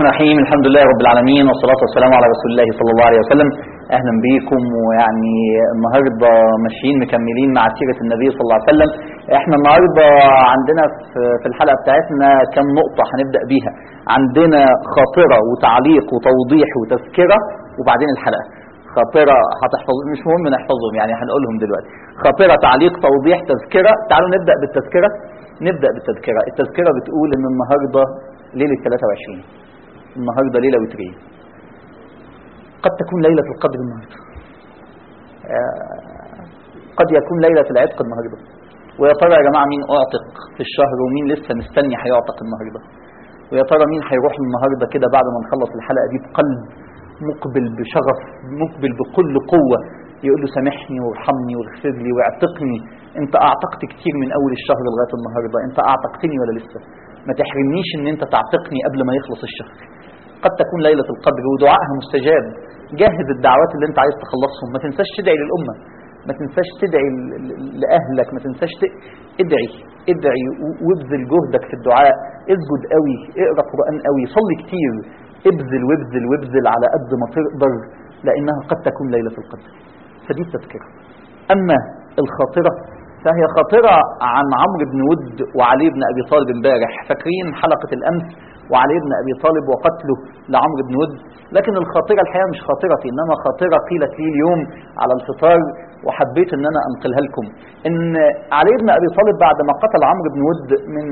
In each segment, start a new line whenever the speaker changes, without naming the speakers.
الرحيم الحمد لله رب العالمين والصلاة والسلام على رسول الله صلى الله عليه وسلم أهلا بيكم ويعني النهاردة ماشيين مكملين مع سيرة النبي صلى الله عليه وسلم احنا النهاردة عندنا في- في الحلقة بتاعتنا كم نقطة هنبدأ بيها عندنا خاطرة وتعليق وتوضيح وتذكرة وبعدين الحلقة خاطرة هتحفظ مش مهم نحفظهم يعني هنقولهم دلوقتي خاطرة تعليق توضيح تذكرة تعالوا نبدأ بالتذكرة نبدأ بالتذكرة التذكرة بتقول ان النهاردة ليلة 23 النهاردة ليلة وترية قد تكون ليلة القدر النهاردة آه، قد يكون ليلة العتق النهاردة ويا ترى يا جماعة مين أعتق في الشهر ومين لسه مستني هيعتق النهاردة ويا ترى مين هيروح النهاردة كده بعد ما نخلص الحلقة دي بقلب مقبل بشغف مقبل بكل قوة يقول له سامحني وارحمني واغفر لي واعتقني انت اعتقت كتير من اول الشهر لغاية النهاردة انت اعتقتني ولا لسه ما تحرمنيش ان انت تعتقني قبل ما يخلص الشهر قد تكون ليلة القدر ودعائها مستجاب جهز الدعوات اللي انت عايز تخلصهم ما تنساش تدعي للأمة ما تنساش تدعي ل- ل- لأهلك ما تنساش ت... ادعي ادعي و- وابذل جهدك في الدعاء اسجد قوي اقرا قرآن قوي صلي كتير ابذل وابذل وابذل على قد ما تقدر لأنها قد تكون ليلة القدر فدي التذكرة أما الخاطرة فهي خاطرة عن عمرو بن ود وعلي بن أبي طالب امبارح فاكرين حلقة الأمس وعلي بن أبي طالب وقتله لعمرو بن ود لكن الخاطرة الحقيقة مش خاطرتي إنما خاطرة قيلت لي اليوم على الفطار وحبيت إن أنا أنقلها لكم إن علي بن أبي طالب بعد ما قتل عمرو بن ود من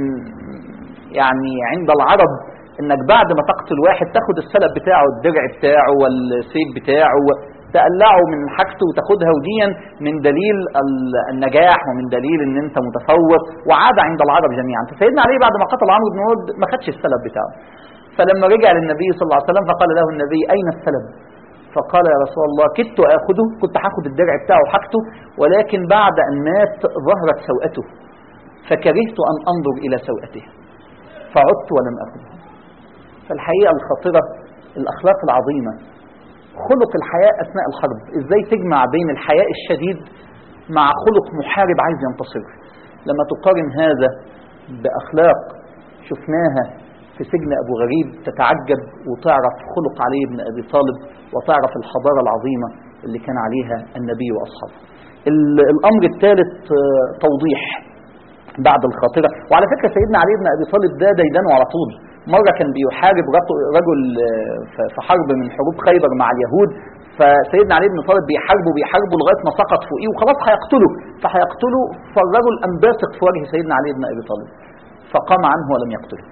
يعني عند العرب انك بعد ما تقتل واحد تاخد السلب بتاعه الدرع بتاعه والسيف بتاعه تقلعه من حاجته وتاخدها وديا من دليل ال- النجاح ومن دليل ان انت متفوق وعاد عند العرب جميعا فسيدنا علي بعد ما قتل عمرو بن ود ما خدش السلب بتاعه فلما رجع للنبي صلى الله عليه وسلم فقال له النبي اين السلب فقال يا رسول الله كدت اخذه كنت هاخد الدرع بتاعه وحاجته ولكن بعد ان مات ظهرت سوءته فكرهت ان انظر الى سوءته فعدت ولم اخذه فالحقيقة الخطيرة الأخلاق العظيمة خلق الحياة أثناء الحرب إزاي تجمع بين الحياء الشديد مع خلق محارب عايز ينتصر لما تقارن هذا بأخلاق شفناها في سجن أبو غريب تتعجب وتعرف خلق علي بن أبي طالب وتعرف الحضارة العظيمة اللي كان عليها النبي وأصحابه ال- الأمر الثالث آه، توضيح بعد الخاطرة وعلى فكرة سيدنا علي بن أبي طالب ده ديدانه على طول مرة كان بيحارب رق- رجل آه، ف- في حرب من حروب خيبر مع اليهود فسيدنا علي بن طالب بيحاربه بيحاربه لغاية ما سقط فوقيه وخلاص هيقتله فهيقتله فالرجل قام باسق في وجه سيدنا علي بن أبي طالب فقام عنه ولم يقتله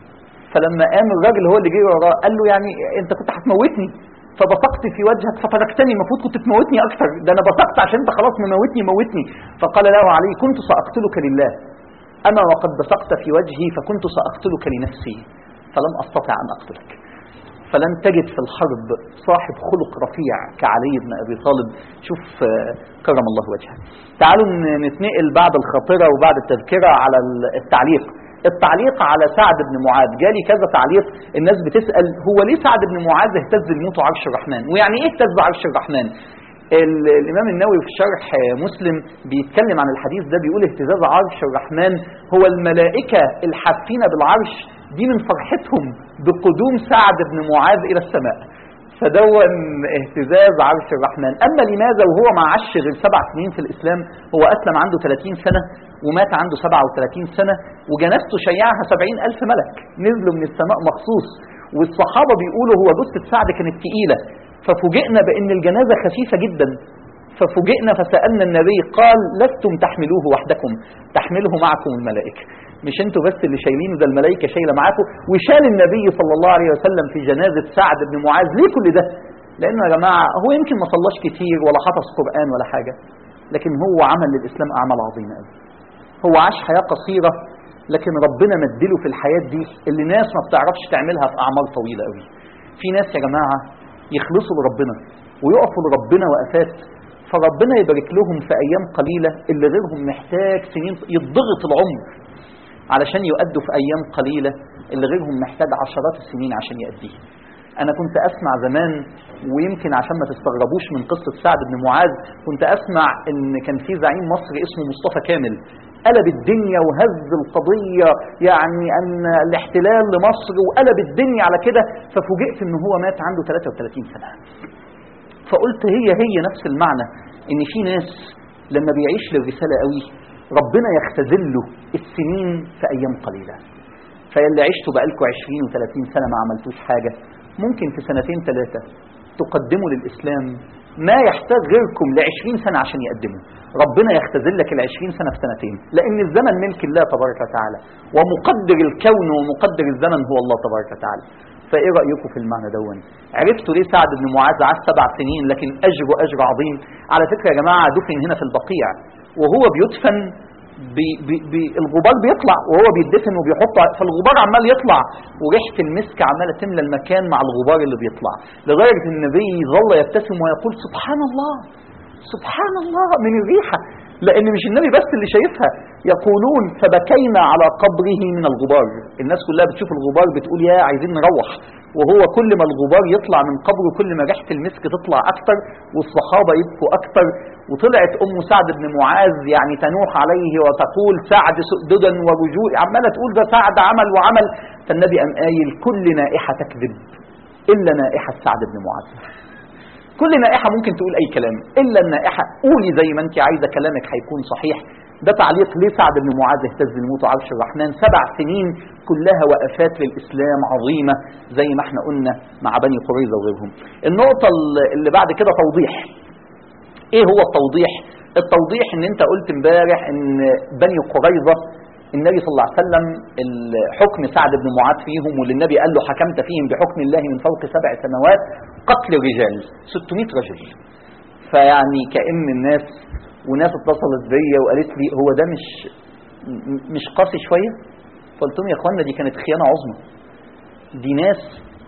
فلما قام الراجل هو اللي جه وراه قال له يعني انت كنت هتموتني فبصقت في وجهك فتركتني المفروض كنت تموتني اكثر ده انا بصقت عشان انت خلاص مموتني موتني فقال له علي كنت ساقتلك لله اما وقد بصقت في وجهي فكنت ساقتلك لنفسي فلم استطع ان اقتلك فلن تجد في الحرب صاحب خلق رفيع كعلي بن ابي طالب شوف آه، كرم الله وجهه تعالوا ن- نتنقل بعد الخاطره وبعد التذكره على ال- التعليق التعليق على سعد بن معاذ جالي كذا تعليق الناس بتسال هو ليه سعد بن معاذ اهتز الموت عرش الرحمن ويعني ايه اهتز عرش الرحمن ال- الامام النووي في شرح آه، مسلم بيتكلم عن الحديث ده بيقول اهتزاز عرش الرحمن هو الملائكه الحافين بالعرش دي من فرحتهم بقدوم سعد بن معاذ الى السماء فدون اهتزاز عرش الرحمن أما لماذا وهو ما عاش غير سبع سنين في الإسلام هو أسلم عنده 30 سنة ومات عنده 37 سنة وجنازته شيعها 70 ألف ملك نزلوا من السماء مخصوص والصحابة بيقولوا هو جثة سعد كانت تقيلة ففوجئنا بأن الجنازة خفيفة جدا ففوجئنا فسألنا النبي قال لستم تحملوه وحدكم تحمله معكم الملائكة مش انتوا بس اللي شايلينه ده الملائكة شايلة معاكم وشال النبي صلى الله عليه وسلم في جنازة سعد بن معاذ ليه كل ده لأنه يا جماعة هو يمكن ما صلاش كتير ولا حفظ قرآن ولا حاجة لكن هو عمل للإسلام أعمال عظيمة قوي هو عاش حياة قصيرة لكن ربنا مدله في الحياة دي اللي ناس ما بتعرفش تعملها في أعمال طويلة قوي في ناس يا جماعة يخلصوا لربنا ويقفوا لربنا وقفات فربنا يبارك لهم في أيام قليلة اللي غيرهم محتاج سنين يضغط العمر علشان يؤدوا في أيام قليلة اللي غيرهم محتاج عشرات السنين عشان يأديه أنا كنت أسمع زمان ويمكن عشان ما تستغربوش من قصة سعد بن معاذ كنت أسمع إن كان في زعيم مصري اسمه مصطفى كامل قلب الدنيا وهز القضية يعني أن الاحتلال لمصر وقلب الدنيا على كده ففوجئت أنه هو مات عنده 33 سنة فقلت هي هي نفس المعنى ان في ناس لما بيعيش للرسالة قوي ربنا يختزله السنين في ايام قليلة فيلي عشتوا بقالكوا 20 و30 سنة ما عملتوش حاجة ممكن في سنتين ثلاثة تقدموا للإسلام ما يحتاج غيركم ل 20 سنة عشان يقدموا ربنا يختزل لك ال 20 سنة في سنتين لأن الزمن ملك الله تبارك وتعالى ومقدر الكون ومقدر الزمن هو الله تبارك وتعالى فايه رايكم في المعنى دون عرفتوا ليه سعد بن معاذ عاش سبع سنين لكن اجره اجر عظيم على فكره يا جماعه دفن هنا في البقيع وهو بيدفن بي بي بي الغبار بيطلع وهو بيدفن وبيحط فالغبار عمال يطلع وريحه المسك عماله تملى المكان مع الغبار اللي بيطلع لدرجه ان النبي ظل يبتسم ويقول سبحان الله سبحان الله من الريحه لان مش النبي بس اللي شايفها يقولون فبكينا على قبره من الغبار الناس كلها بتشوف الغبار بتقول يا عايزين نروح وهو كل ما الغبار يطلع من قبره كل ما ريحه المسك تطلع اكتر والصحابه يبكوا اكتر وطلعت ام سعد بن معاذ يعني تنوح عليه وتقول سعد سؤددا ورجوع عماله تقول ده سعد عمل وعمل فالنبي قام قايل كل نائحه تكذب الا نائحه سعد بن معاذ كل نائحة ممكن تقول أي كلام إلا النائحة قولي زي ما أنت عايزة كلامك هيكون صحيح ده تعليق ليه سعد بن معاذ اهتز الموت عرش الرحمن سبع سنين كلها وقفات للإسلام عظيمة زي ما احنا قلنا مع بني قريظة وغيرهم النقطة اللي بعد كده توضيح ايه هو التوضيح التوضيح ان انت قلت امبارح ان بني قريظة النبي صلى الله عليه وسلم حكم سعد بن معاذ فيهم واللي النبي قال له حكمت فيهم بحكم الله من فوق سبع سنوات قتل رجال 600 رجل فيعني كأن الناس وناس اتصلت بيا وقالت لي هو ده مش مش قاسي شويه فقلت لهم يا اخوانا دي كانت خيانه عظمى دي ناس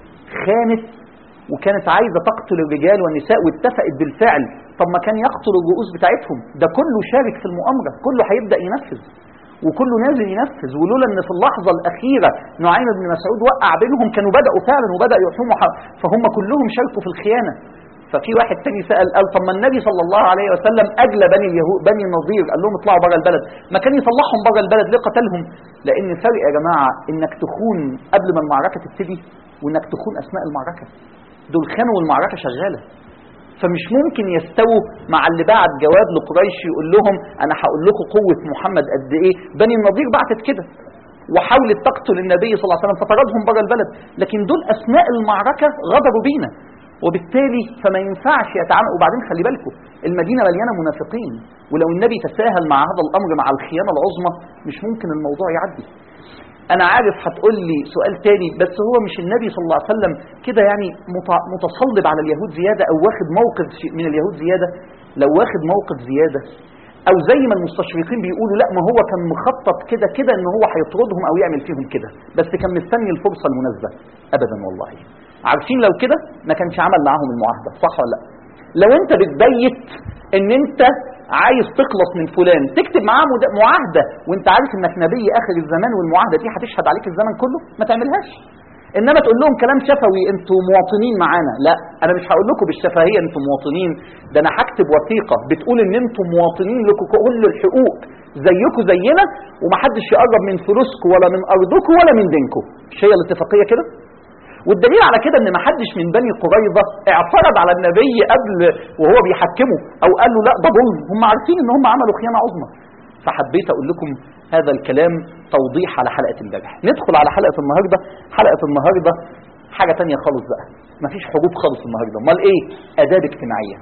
خانت وكانت عايزه تقتل الرجال والنساء واتفقت بالفعل طب ما كان يقتل الرؤوس بتاعتهم ده كله شارك في المؤامره كله هيبدا ينفذ وكله نازل ينفذ ولولا ان في اللحظه الاخيره نعيم بن مسعود وقع بينهم كانوا بداوا فعلا وبداوا يحوموا فهم كلهم شاركوا في الخيانه ففي واحد تاني سأل قال طب ما النبي صلى الله عليه وسلم أجلى بني اليهود بني النضير قال لهم اطلعوا بره البلد ما كان يطلعهم بره البلد ليه قتلهم لأن فرق يا جماعة إنك تخون قبل ما المعركة تبتدي وإنك تخون أثناء المعركة دول خانوا والمعركة شغالة فمش ممكن يستووا مع اللي بعت جواب لقريش يقول لهم انا هقول لكم قوه محمد قد ايه بني النضير بعتت كده وحاولت تقتل النبي صلى الله عليه وسلم فطردهم بره البلد لكن دول اثناء المعركه غدروا بينا وبالتالي فما ينفعش يتعامل وبعدين خلي بالكم المدينه مليانه منافقين ولو النبي تساهل مع هذا الامر مع الخيانه العظمى مش ممكن الموضوع يعدي انا عارف هتقول لي سؤال تاني بس هو مش النبي صلى الله عليه وسلم كده يعني متصلب على اليهود زياده او واخد موقف من اليهود زياده لو واخد موقف زياده او زي ما المستشرقين بيقولوا لا ما هو كان مخطط كده كده ان هو هيطردهم او يعمل فيهم كده بس كان مستني الفرصه المناسبه ابدا والله عارفين لو كده ما كانش عمل معاهم المعاهده صح ولا لا لو انت بتبيت ان انت عايز تخلص من فلان تكتب معاه معاهده وانت عارف انك نبي اخر الزمان والمعاهده دي هتشهد عليك الزمن كله ما تعملهاش انما تقول لهم كلام شفوي انتوا مواطنين معانا لا انا مش هقول لكم بالشفهيه انتوا مواطنين ده انا هكتب وثيقه بتقول ان انتوا مواطنين لكم كل الحقوق زيكم زينا ومحدش يقرب من فلوسكم ولا من ارضكم ولا من دينكم مش هي الاتفاقيه كده والدليل على كده ان ما حدش من بني قريظه اعترض على النبي قبل وهو بيحكمه او قال له لا ده ظلم هم عارفين ان هم عملوا خيانه عظمى فحبيت اقول لكم هذا الكلام توضيح على حلقه امبارح ندخل على حلقه النهارده حلقه النهارده حاجه تانية خالص بقى مفيش حروب خالص النهارده امال ايه اداب اجتماعيه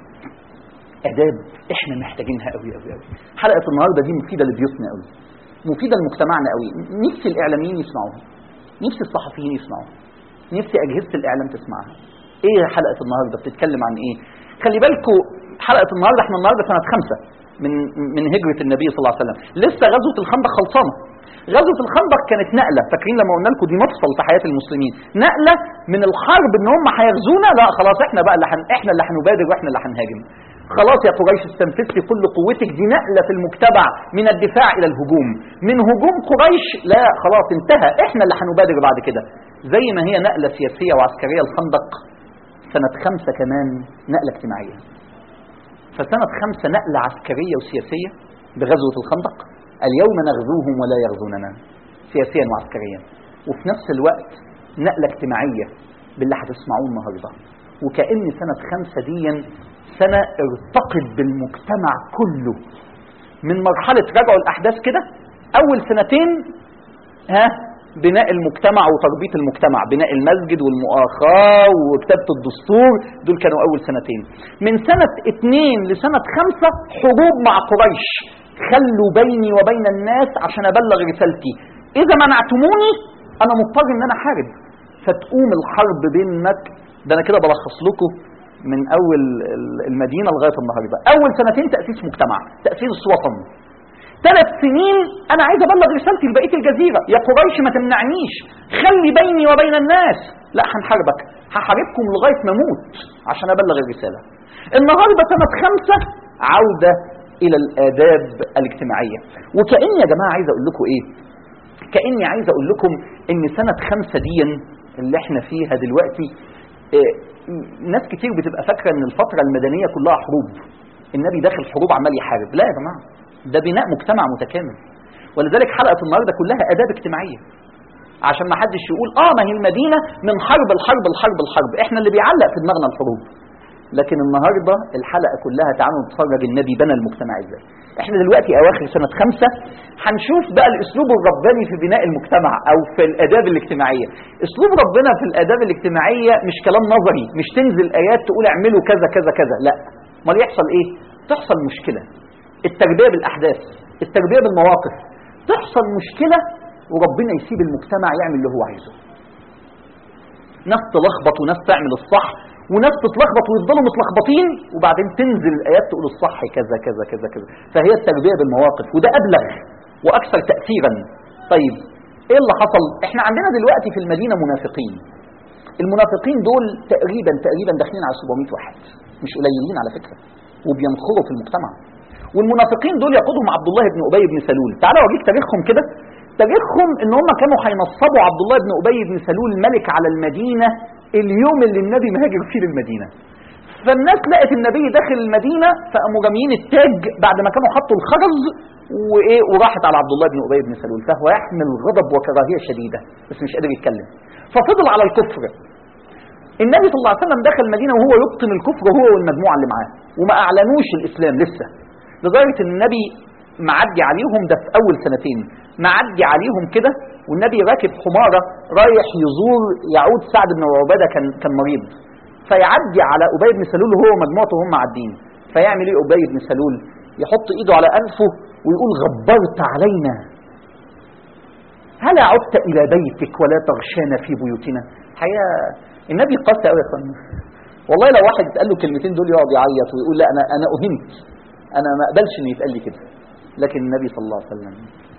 اداب احنا محتاجينها قوي قوي قوي حلقه النهارده دي مفيده لبيوتنا قوي مفيده لمجتمعنا قوي نفسي الاعلاميين يسمعوها نفسي الصحفيين يسمعوها نفسي اجهزه الاعلام تسمعها ايه حلقه النهارده بتتكلم عن ايه خلي بالكم حلقه النهارده احنا النهارده سنه خمسة من من هجره النبي صلى الله عليه وسلم لسه غزوه الخندق خلصانه غزوه الخندق كانت نقله فاكرين لما قلنا لكم دي مفصل في حياه المسلمين نقله من الحرب ان هم هيغزونا لا خلاص احنا بقى اللي حن احنا اللي هنبادر واحنا اللي هنهاجم خلاص يا قريش استنفذت كل قوتك دي نقله في المجتمع من الدفاع الى الهجوم من هجوم قريش لا خلاص انتهى احنا اللي هنبادر بعد كده زي ما هي نقله سياسيه وعسكريه الخندق سنه خمسه كمان نقله اجتماعيه فسنه خمسه نقله عسكريه وسياسيه بغزوه الخندق اليوم نغزوهم ولا يغزوننا سياسيا وعسكريا وفي نفس الوقت نقلة اجتماعية باللي هتسمعوه النهارده وكأن سنة خمسة دي سنة ارتقت بالمجتمع كله من مرحلة رجعوا الأحداث كده أول سنتين ها بناء المجتمع وتربيط المجتمع بناء المسجد والمؤاخاة وكتابة الدستور دول كانوا أول سنتين من سنة اتنين لسنة خمسة حروب مع قريش خلوا بيني وبين الناس عشان أبلغ رسالتي إذا منعتموني أنا مضطر إن أنا أحارب فتقوم الحرب بينك ده أنا كده بلخص لكم من أول المدينة لغاية النهاردة أول سنتين تأسيس مجتمع تأسيس وطن ثلاث سنين انا عايز ابلغ رسالتي لبقيه الجزيره يا قريش ما تمنعنيش خلي بيني وبين الناس لا هنحاربك هحاربكم لغايه ما اموت عشان ابلغ الرساله النهارده سنه خمسه عوده الى الاداب الاجتماعيه وكاني يا جماعه عايز اقول لكم ايه كاني عايز اقول لكم ان سنه خمسه دي اللي احنا فيها دلوقتي إيه ناس كتير بتبقى فاكره ان الفتره المدنيه كلها حروب النبي داخل حروب عمال يحارب لا يا جماعه ده بناء مجتمع متكامل ولذلك حلقه النهارده كلها اداب اجتماعيه عشان ما حدش يقول اه ما هي المدينه من حرب الحرب الحرب الحرب احنا اللي بيعلق في دماغنا الحروب لكن النهارده الحلقه كلها تعالوا نتفرج النبي بنى المجتمع ازاي احنا دلوقتي اواخر سنه خمسة هنشوف بقى الاسلوب الرباني في بناء المجتمع او في الاداب الاجتماعيه اسلوب ربنا في الاداب الاجتماعيه مش كلام نظري مش تنزل ايات تقول اعملوا كذا كذا كذا لا امال يحصل ايه تحصل مشكله التربيه بالاحداث التربيه بالمواقف تحصل مشكله وربنا يسيب المجتمع يعمل اللي هو عايزه ناس تلخبط وناس تعمل الصح وناس تتلخبط ويفضلوا متلخبطين وبعدين تنزل الايات تقول الصح كذا كذا كذا كذا فهي التربيه بالمواقف وده ابلغ واكثر تاثيرا طيب ايه اللي حصل احنا عندنا دلوقتي في المدينه منافقين المنافقين دول تقريبا تقريبا داخلين على 700 واحد مش قليلين على فكره وبينخروا في المجتمع والمنافقين دول يقودهم عبد الله بن ابي بن سلول تعالى اوريك تاريخهم كده تاريخهم ان هم كانوا هينصبوا عبد الله بن ابي بن سلول ملك على المدينه اليوم اللي النبي مهاجر فيه للمدينه فالناس لقت النبي داخل المدينه فقاموا جامعين التاج بعد ما كانوا حطوا الخرز وايه وراحت على عبد الله بن ابي بن سلول فهو يحمل غضب وكراهيه شديده بس مش قادر يتكلم ففضل على الكفر النبي صلى الله عليه وسلم دخل المدينه وهو يبطن الكفر هو والمجموعه اللي معاه وما اعلنوش الاسلام لسه لدرجه ان النبي معدي عليهم ده في اول سنتين معدي عليهم كده والنبي راكب حماره رايح يزور يعود سعد بن عباده كان كان مريض فيعدي على ابي بن سلول وهو ومجموعته وهم معديين فيعمل ايه ابي بن سلول يحط ايده على انفه ويقول غبرت علينا هل عدت الى بيتك ولا تغشانا في بيوتنا الحقيقه النبي قاسي قوي يا اخوانا والله لو واحد اتقال له الكلمتين دول يقعد يعيط ويقول لا انا انا اهنت انا ما اقبلش ان يتقال لي كده لكن النبي صلى الله عليه وسلم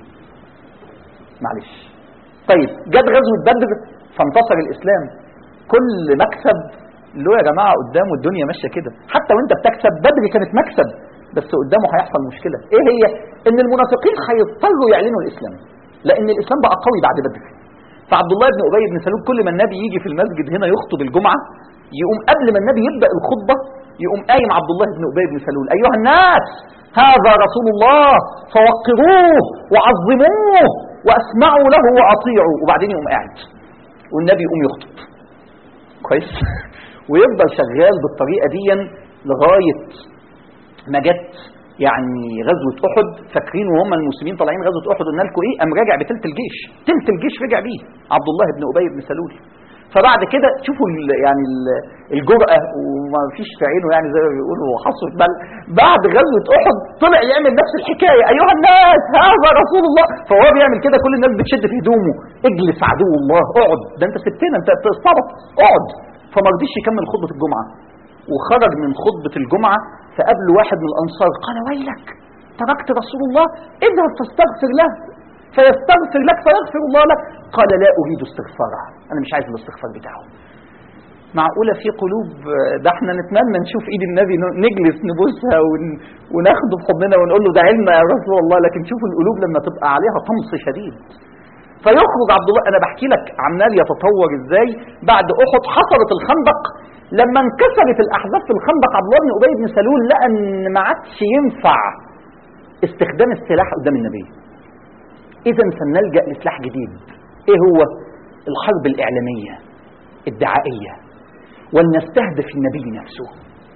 معلش طيب جت غزوه بدر فانتصر الاسلام كل مكسب له يا جماعه قدامه الدنيا ماشيه كده حتى وانت بتكسب بدر كانت مكسب بس قدامه هيحصل مشكله ايه هي ان المنافقين هيضطروا يعلنوا الاسلام لان الاسلام بقى قوي بعد بدر فعبد الله بن ابي بن سلول كل ما النبي يجي في المسجد هنا يخطب الجمعه يقوم قبل ما النبي يبدا الخطبه يقوم قايم عبد الله بن ابي بن سلول ايها الناس هذا رسول الله فوقروه وعظموه واسمعوا له واطيعوا وبعدين يقوم قاعد والنبي يقوم يخطب كويس ويفضل شغال بالطريقه دي لغايه ما جت يعني غزوه احد فاكرين وهم المسلمين طالعين غزوه احد قلنا لكم ايه قام راجع بثلث الجيش ثلث الجيش رجع بيه عبد الله بن ابي بن سلول فبعد كده شوفوا ال يعني ال الجرأة وما فيش في عينه يعني زي ما بيقولوا حصوة بل بعد غزوة أحد طلع يعمل نفس الحكاية أيها الناس هذا رسول الله فهو بيعمل كده كل الناس بتشد في هدومه اجلس عدو الله اقعد ده أنت سبتنا أنت استبط اقعد فما رضيش يكمل خطبة الجمعة وخرج من خطبة الجمعة فقابله واحد من الأنصار قال ويلك تركت رسول الله اذهب فاستغفر له فيستغفر لك فيغفر الله لك قال لا أريد استغفاره أنا مش عايز الاستغفار بتاعه معقولة في قلوب ده احنا نتمنى نشوف ايد النبي نجلس نبوسها ون... وناخده في حضننا ونقول له ده علم يا رسول الله لكن شوفوا القلوب لما تبقى عليها طمس شديد فيخرج عبد الله انا بحكي لك عمال يتطور ازاي بعد احد حصلت الخندق لما انكسرت الاحزاب في الخندق عبد الله بن ابي بن سلول لقى ان ما عادش ينفع استخدام السلاح قدام النبي إذا سنلجأ لسلاح جديد إيه هو؟ الحرب الإعلامية الدعائية ولنستهدف النبي نفسه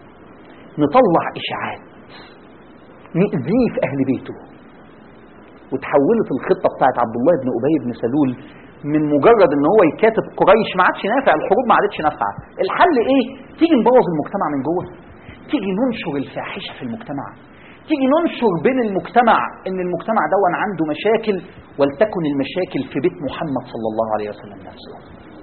نطلع إشاعات نأذيه في أهل بيته وتحولت الخطة بتاعت عبد الله بن أبي بن سلول من مجرد ان هو يكاتب قريش ما عادش نافع الحروب ما عادتش نافعه الحل ايه تيجي نبوظ المجتمع من جوه تيجي ننشر الفاحشه في المجتمع تيجي ننشر بين المجتمع ان المجتمع دون عنده مشاكل ولتكن المشاكل في بيت محمد صلى الله عليه وسلم نفسه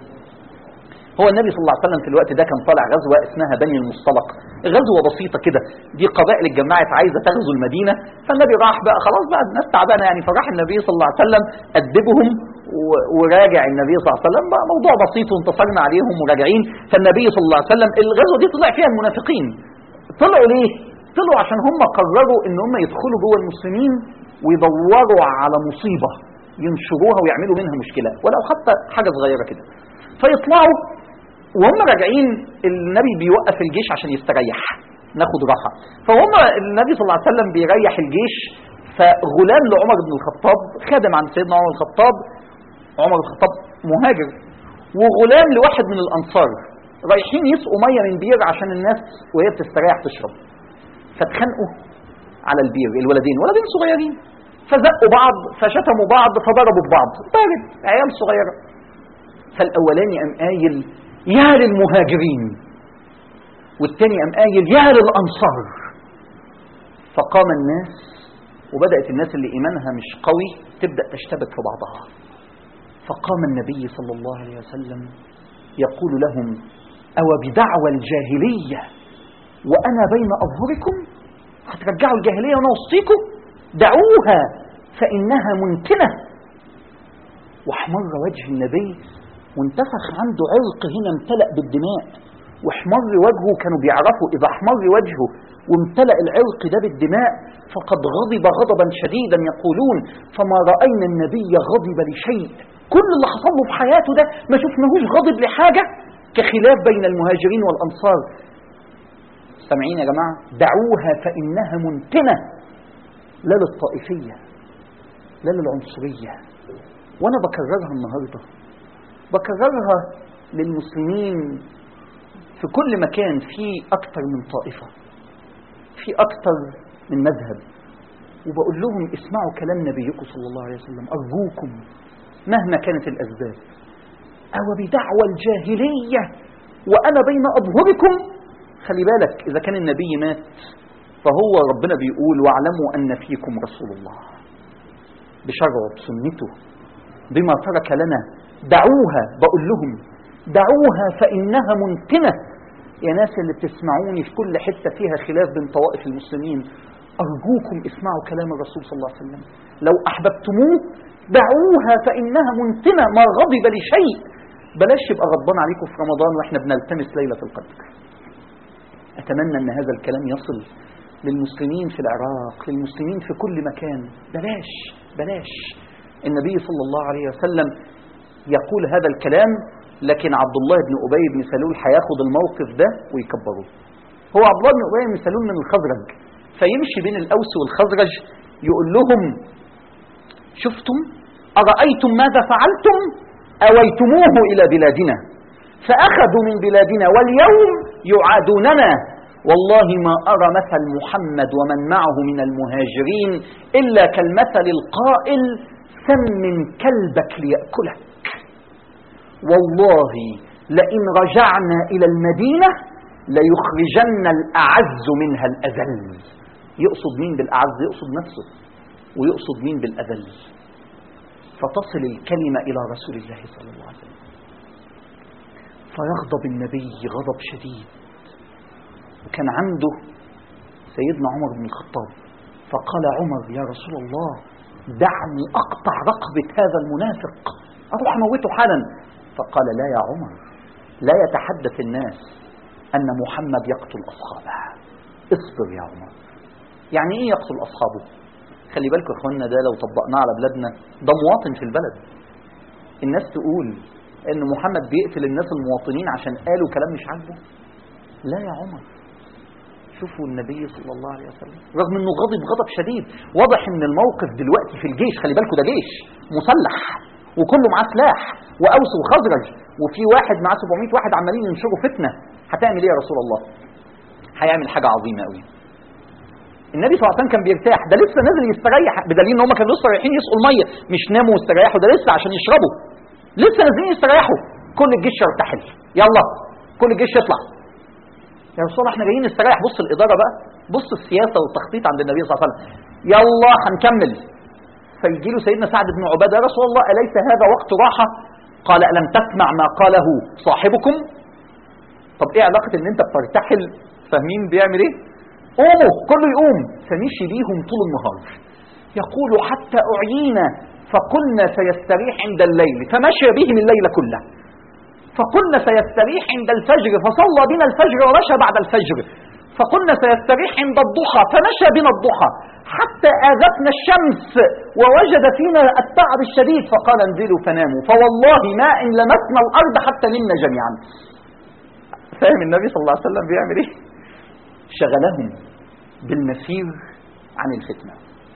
هو النبي صلى الله عليه وسلم في الوقت ده كان طالع غزوه اسمها بني المصطلق غزوه بسيطه كده دي قبائل اتجمعت عايزه تغزو المدينه فالنبي راح بقى خلاص بقى الناس تعبانه يعني فراح النبي صلى الله عليه وسلم ادبهم و- وراجع النبي صلى الله عليه وسلم بقى موضوع بسيط وانتصرنا عليهم وراجعين فالنبي صلى الله عليه وسلم الغزوه دي طلع فيها المنافقين طلعوا ليه؟ طلعوا عشان هم قرروا ان هم يدخلوا جوه المسلمين ويدوروا على مصيبه ينشروها ويعملوا منها مشكله ولو حتى حاجه صغيره كده فيطلعوا وهم راجعين النبي بيوقف الجيش عشان يستريح ناخد راحه فهم النبي صلى الله عليه وسلم بيريح الجيش فغلام لعمر بن الخطاب خادم عند سيدنا عمر بن الخطاب عمر بن الخطاب مهاجر وغلام لواحد من الانصار رايحين يسقوا ميه من بير عشان الناس وهي بتستريح تشرب فاتخانقوا على البير الولدين ولدين صغيرين فزقوا بعض فشتموا بعض فضربوا في بعض بارد عيال صغيره فالاولاني قام قايل يا للمهاجرين والتاني قام قايل يا للانصار فقام الناس وبدات الناس اللي ايمانها مش قوي تبدا تشتبك في بعضها فقام النبي صلى الله عليه وسلم يقول لهم او بدعوى الجاهليه وانا بين اظهركم هترجعوا الجاهليه وانا وسطيكم دعوها فانها منتنه واحمر وجه النبي وانتفخ عنده عرق هنا امتلأ بالدماء واحمر وجهه كانوا بيعرفوا إذا احمر وجهه وامتلأ العرق ده بالدماء فقد غضب غضبا شديدا يقولون فما رأينا النبي غضب لشيء كل اللي حصل له في حياته ده ما شفناهوش غضب لحاجة كخلاف بين المهاجرين والأنصار سامعين يا جماعة دعوها فإنها منتنة لا للطائفية لا للعنصرية وأنا بكررها النهاردة بكررها للمسلمين في كل مكان في أكتر من طائفة في أكتر من مذهب وبقول لهم اسمعوا كلام نبيكم صلى الله عليه وسلم أرجوكم مهما كانت الأسباب أو بدعوى الجاهلية وأنا بين أظهركم خلي بالك إذا كان النبي مات فهو ربنا بيقول واعلموا أن فيكم رسول الله بشرعه بسنته بما ترك لنا دعوها بقول لهم دعوها فإنها منتنة يا ناس اللي بتسمعوني في كل حتة فيها خلاف بين طوائف المسلمين أرجوكم اسمعوا كلام الرسول صلى الله عليه وسلم لو أحببتموه دعوها فإنها منتنة ما غضب لشيء بلاش يبقى غضبان عليكم في رمضان وإحنا بنلتمس ليلة القدر أتمنى أن هذا الكلام يصل للمسلمين في العراق للمسلمين في كل مكان بلاش بلاش النبي صلى الله عليه وسلم يقول هذا الكلام لكن عبد الله بن أبي بن سلول هياخد الموقف ده ويكبره هو عبد الله بن أبي بن سلول من الخزرج فيمشي بين الأوس والخزرج يقول لهم شفتم أرأيتم ماذا فعلتم أويتموه إلى بلادنا فأخذوا من بلادنا واليوم يعادوننا والله ما أرى مثل محمد ومن معه من المهاجرين إلا كالمثل القائل سمن كلبك ليأكلك والله لئن رجعنا إلى المدينة ليخرجن الأعز منها الأذل يقصد مين بالأعز يقصد نفسه ويقصد مين بالأذل فتصل الكلمة إلى رسول الله صلى الله عليه وسلم فيغضب النبي غضب شديد وكان عنده سيدنا عمر بن الخطاب فقال عمر يا رسول الله دعني أقطع رقبة هذا المنافق أروح أموته حالا فقال لا يا عمر لا يتحدث الناس أن محمد يقتل أصحابه اصبر يا عمر يعني إيه يقتل أصحابه خلي بالكم يا إخواننا ده لو طبقناه على بلادنا ده مواطن في البلد الناس تقول ان محمد بيقتل الناس المواطنين عشان قالوا كلام مش عاجبه لا يا عمر شوفوا النبي صلى الله عليه وسلم رغم انه غضب غضب شديد واضح ان الموقف دلوقتي في الجيش خلي بالكوا ده جيش مسلح وكله معاه سلاح واوس وخزرج وفي واحد معاه 700 واحد عمالين ينشروا فتنه هتعمل ايه يا رسول الله هيعمل حاجه عظيمه قوي النبي صلى الله عليه وسلم كان بيرتاح ده لسه نازل يستريح بدليل ان هم كانوا لسه رايحين يسقوا الميه مش ناموا واستريحوا ده لسه عشان يشربوا لسه نازلين يستريحوا كل الجيش يرتحل يلا كل الجيش يطلع يا رسول الله احنا جايين نستريح بص الاداره بقى بص السياسه والتخطيط عند النبي صلى الله عليه وسلم يلا هنكمل فيجي له سيدنا سعد بن عباده يا رسول الله اليس هذا وقت راحه قال الم تسمع ما قاله صاحبكم طب ايه علاقه ان انت بترتحل فاهمين بيعمل ايه قوموا كله يقوم فمشي بيهم طول النهار يقول حتى اعينا فقلنا سيستريح عند الليل فمشى بهم الليل كله فقلنا سيستريح عند الفجر فصلى بنا الفجر ومشى بعد الفجر فقلنا سيستريح عند الضحى فمشى بنا الضحى حتى آذتنا الشمس ووجد فينا التعب الشديد فقال انزلوا فناموا فوالله ما إن لمسنا الأرض حتى نمنا جميعا فاهم النبي صلى الله عليه وسلم بيعمل ايه شغلهم بالمسير عن الفتنة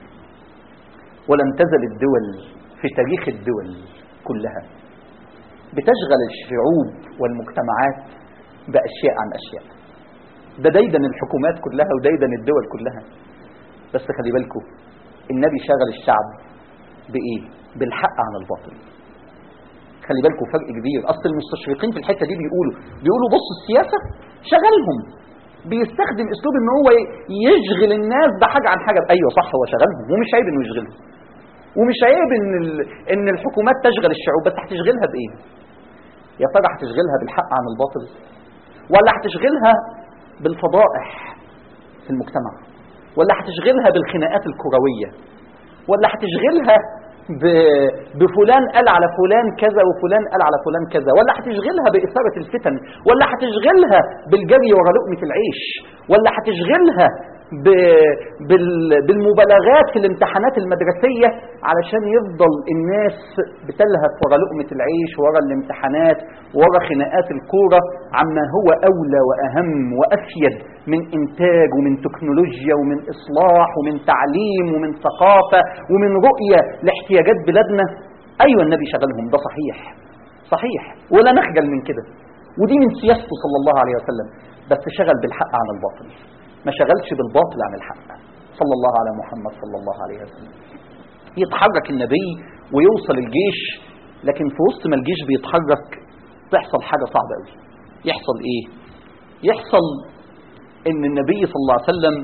ولم تزل الدول في تاريخ الدول كلها بتشغل الشعوب والمجتمعات بأشياء عن أشياء ده دايدا الحكومات كلها ودايدا الدول كلها بس خلي بالكم النبي شغل الشعب بإيه بالحق عن الباطل خلي بالكم فرق كبير اصل المستشرقين في الحته دي بيقولوا بيقولوا بص السياسه شغلهم بيستخدم اسلوب ان هو يشغل الناس بحاجه عن حاجه ايوه صح هو شغلهم ومش عيب انه يشغلهم ومش عيب ان ال... ان الحكومات تشغل الشعوب بس هتشغلها بايه يا ترى هتشغلها بالحق عن الباطل ولا هتشغلها بالفضائح في المجتمع ولا هتشغلها بالخناقات الكرويه ولا هتشغلها ب... بفلان قال على فلان كذا وفلان قال على فلان كذا ولا هتشغلها بإثارة الفتن ولا هتشغلها بالجري ورا لقمة العيش ولا هتشغلها ب... بال... بالمبالغات في الامتحانات المدرسية علشان يفضل الناس بتلهث ورا لقمة العيش ورا الامتحانات ورا خناقات الكورة عما هو أولى وأهم وأفيد من إنتاج ومن تكنولوجيا ومن إصلاح ومن تعليم ومن ثقافة ومن رؤية لاحتياجات بلادنا أيوة النبي شغلهم ده صحيح صحيح ولا نخجل من كده ودي من سياسته صلى الله عليه وسلم بس شغل بالحق عن الباطل ما شغلش بالباطل عن الحق صلى الله على محمد صلى الله عليه وسلم يتحرك النبي ويوصل الجيش لكن في وسط ما الجيش بيتحرك تحصل حاجة صعبة قوي يحصل ايه يحصل ان النبي صلى الله عليه وسلم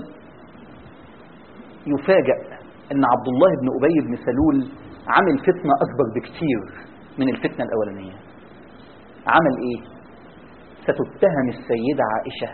يفاجأ ان عبد الله بن أبي بن سلول عمل فتنة أكبر بكتير من الفتنة الأولانية عمل ايه ستتهم السيدة عائشة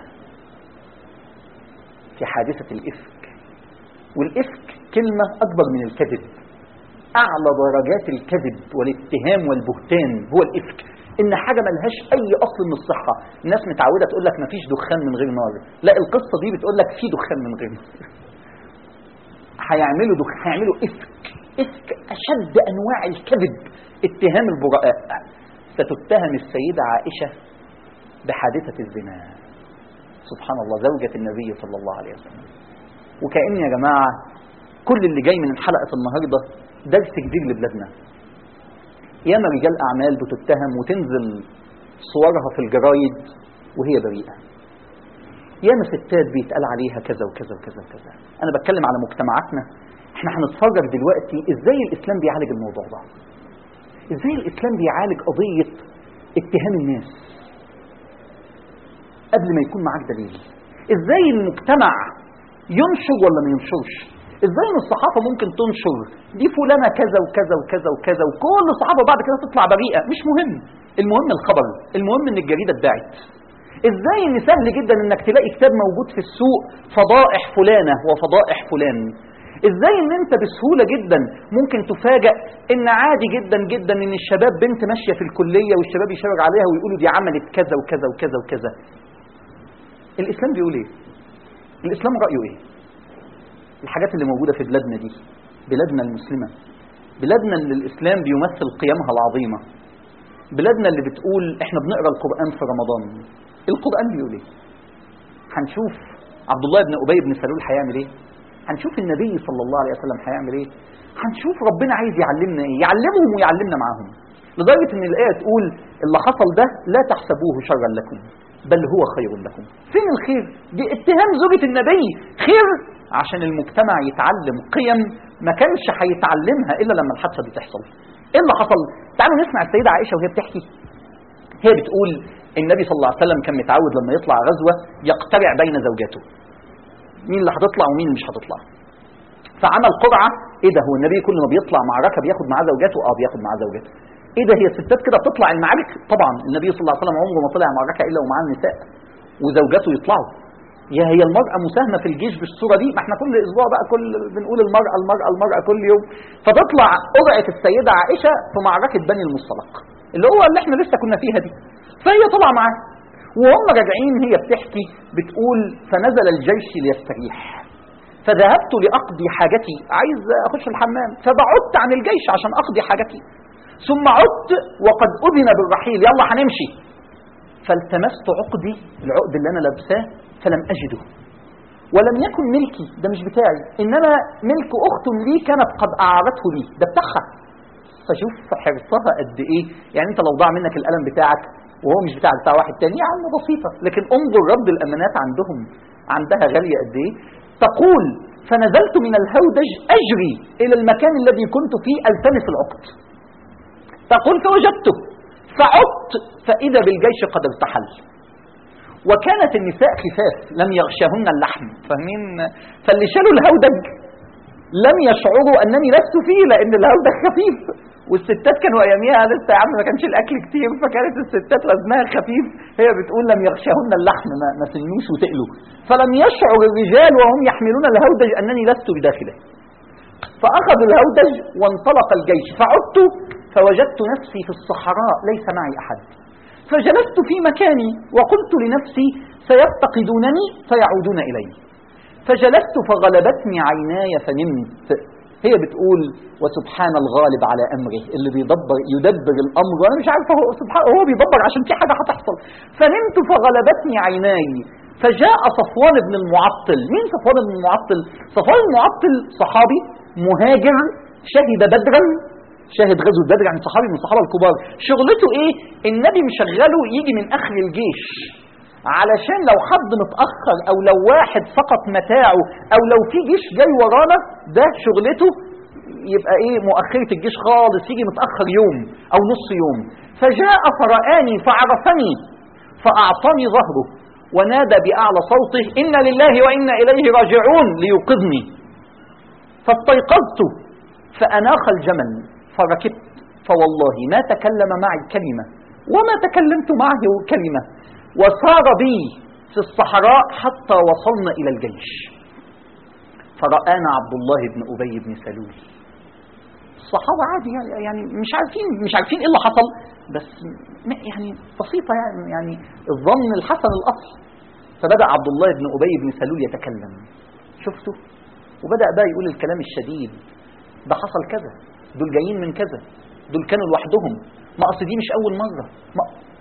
في حادثة الإفك والإفك كلمة أكبر من الكذب أعلى درجات الكذب والاتهام والبهتان هو الإفك إن حاجة ملهاش أي أصل من الصحة الناس متعودة تقول لك مفيش دخان من غير نار لا القصة دي بتقول لك في دخان من غير نار هيعملوا دخ... هيعملوا إفك إفك أشد أنواع الكذب اتهام البراء ستتهم السيدة عائشة بحادثة الزنا سبحان الله زوجة النبي صلى الله عليه وسلم وكأن يا جماعة كل اللي جاي من حلقة النهاردة درس كبير لبلادنا ياما رجال أعمال بتتهم وتنزل صورها في الجرايد وهي بريئة ياما ستات بيتقال عليها كذا وكذا وكذا وكذا أنا بتكلم على مجتمعاتنا احنا هنتفرج دلوقتي ازاي الإسلام بيعالج الموضوع ده ازاي الإسلام بيعالج قضية اتهام الناس قبل ما يكون معاك دليل ازاي المجتمع ينشر ولا ما ينشرش ازاي ان الصحافه ممكن تنشر دي فلانه كذا وكذا وكذا وكذا وكل الصحافه بعد كده تطلع بريئه مش مهم المهم الخبر المهم ان الجريده اتباعت ازاي ان سهل جدا انك تلاقي كتاب موجود في السوق فضائح فلانه وفضائح فلان ازاي ان انت بسهوله جدا ممكن تفاجأ ان عادي جدا جدا ان الشباب بنت ماشيه في الكليه والشباب يشاور عليها ويقولوا دي عملت كذا وكذا وكذا وكذا الاسلام بيقول ايه الاسلام رايه ايه الحاجات اللي موجوده في بلادنا دي بلادنا المسلمه بلادنا اللي الاسلام بيمثل قيمها العظيمه بلادنا اللي بتقول احنا بنقرا القران في رمضان القران بيقول ايه هنشوف عبد الله بن ابي بن سلول هيعمل ايه هنشوف النبي صلى الله عليه وسلم هيعمل ايه هنشوف ربنا عايز يعلمنا ايه يعلمهم ويعلمنا معاهم لدرجه ان الايه تقول اللي حصل ده لا تحسبوه شرا لكم بل هو خير لكم فين الخير دي اتهام زوجة النبي خير عشان المجتمع يتعلم قيم ما كانش هيتعلمها الا لما الحادثه دي تحصل ايه اللي حصل تعالوا نسمع السيده عائشه وهي بتحكي هي بتقول النبي صلى الله عليه وسلم كان متعود لما يطلع غزوه يقترع بين زوجاته مين اللي هتطلع ومين اللي مش هتطلع فعمل قرعه ايه ده هو النبي كل ما بيطلع معركه بياخد معاه زوجاته اه بياخد معاه زوجاته ايه ده هي الستات كده بتطلع المعارك طبعا النبي صلى الله عليه وسلم عمره ما طلع معركه الا ومعاه النساء وزوجاته يطلعوا يا هي المرأة مساهمة في الجيش بالصورة دي ما احنا كل أسبوع بقى كل بنقول المرأة المرأة المرأة كل يوم فتطلع قرعة السيدة عائشة في معركة بني المصطلق اللي هو اللي احنا لسه كنا فيها دي فهي طلع معاه وهم راجعين هي بتحكي بتقول فنزل الجيش ليستريح فذهبت لأقضي حاجتي عايز أخش الحمام فبعدت عن الجيش عشان أقضي حاجتي ثم عدت وقد أذن بالرحيل يلا هنمشي فالتمست عقدي العقد اللي أنا لابساه فلم أجده ولم يكن ملكي ده مش بتاعي إنما ملك أخت لي كانت قد أعارته لي ده بتاعها فشوف حرصها قد إيه يعني أنت لو ضاع منك القلم بتاعك وهو مش بتاع بتاع واحد تاني يا عم بسيطة لكن انظر رد الأمانات عندهم عندها غالية قد إيه تقول فنزلت من الهودج أجري إلى المكان الذي كنت فيه ألتمس العقد تقول فوجدته فعدت فإذا بالجيش قد ارتحل وكانت النساء خفاف لم يغشهن اللحم فاهمين فاللي شالوا الهودج لم يشعروا انني لست فيه لان الهودج خفيف والستات كانوا اياميها لسه يا عم ما كانش الاكل كتير فكانت الستات وزنها خفيف هي بتقول لم يغشهن اللحم ما, ما سنوش وتقلوا فلم يشعر الرجال وهم يحملون الهودج انني لست بداخله فاخذوا الهودج وانطلق الجيش فعدت فوجدت نفسي في الصحراء ليس معي احد فجلست في مكاني وقلت لنفسي سيفتقدونني فيعودون إلي فجلست فغلبتني عيناي فنمت هي بتقول وسبحان الغالب على أمره اللي بيدبر يدبر الأمر وأنا مش عارفة هو سبحان هو بيدبر عشان في حاجة هتحصل فنمت فغلبتني عيناي فجاء صفوان بن المعطل مين صفوان بن المعطل صفوان المعطل صحابي مهاجر شهد بدرا شاهد غزوة بدر يعني صحابي من الصحابة الكبار شغلته ايه النبي مشغله يجي من اخر الجيش علشان لو حد متأخر او لو واحد فقط متاعه او لو في جيش جاي ورانا ده شغلته يبقى ايه مؤخرة الجيش خالص يجي متأخر يوم او نص يوم فجاء فرآني فعرفني فأعطاني ظهره ونادى بأعلى صوته إن لله وإنا إليه راجعون ليوقظني فاستيقظت فأناخ الجمل فركبت فوالله ما تكلم معي كلمة وما تكلمت معه كلمة وسار بي في الصحراء حتى وصلنا إلى الجيش فرآنا عبد الله بن أبي بن سلول الصحابة عادي يعني مش عارفين مش عارفين ايه اللي حصل بس يعني بسيطة يعني يعني الظن الحسن الأصل فبدأ عبد الله بن أبي بن سلول يتكلم شفتوا وبدأ بقى يقول الكلام الشديد ده حصل كذا دول جايين من كذا دول كانوا لوحدهم ما اصل دي مش اول مره ما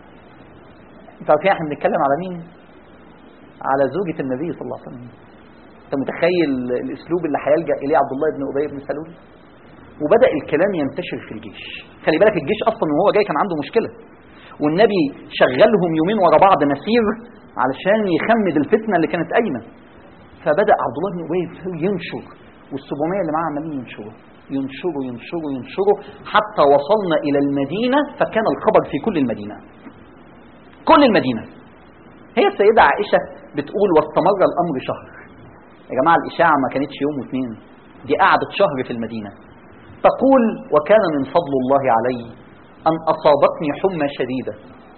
انت عارفين احنا بنتكلم على مين على زوجة النبي صلى الله عليه وسلم انت متخيل الاسلوب اللي هيلجا اليه عبد الله بن ابي بن سلول وبدا الكلام ينتشر في الجيش خلي بالك الجيش اصلا وهو جاي كان عنده مشكله والنبي شغلهم يومين ورا بعض مسير علشان يخمد الفتنه اللي كانت قايمه فبدا عبد الله بن ابي بن سلول ينشر وال700 اللي معاه عمالين ينشروا ينشروا ينشروا ينشروا حتى وصلنا إلى المدينة فكان الخبر في كل المدينة كل المدينة هي السيدة عائشة بتقول واستمر الأمر شهر يا جماعة الإشاعة ما كانتش يوم واثنين دي قعدت شهر في المدينة تقول وكان من فضل الله علي أن أصابتني حمى شديدة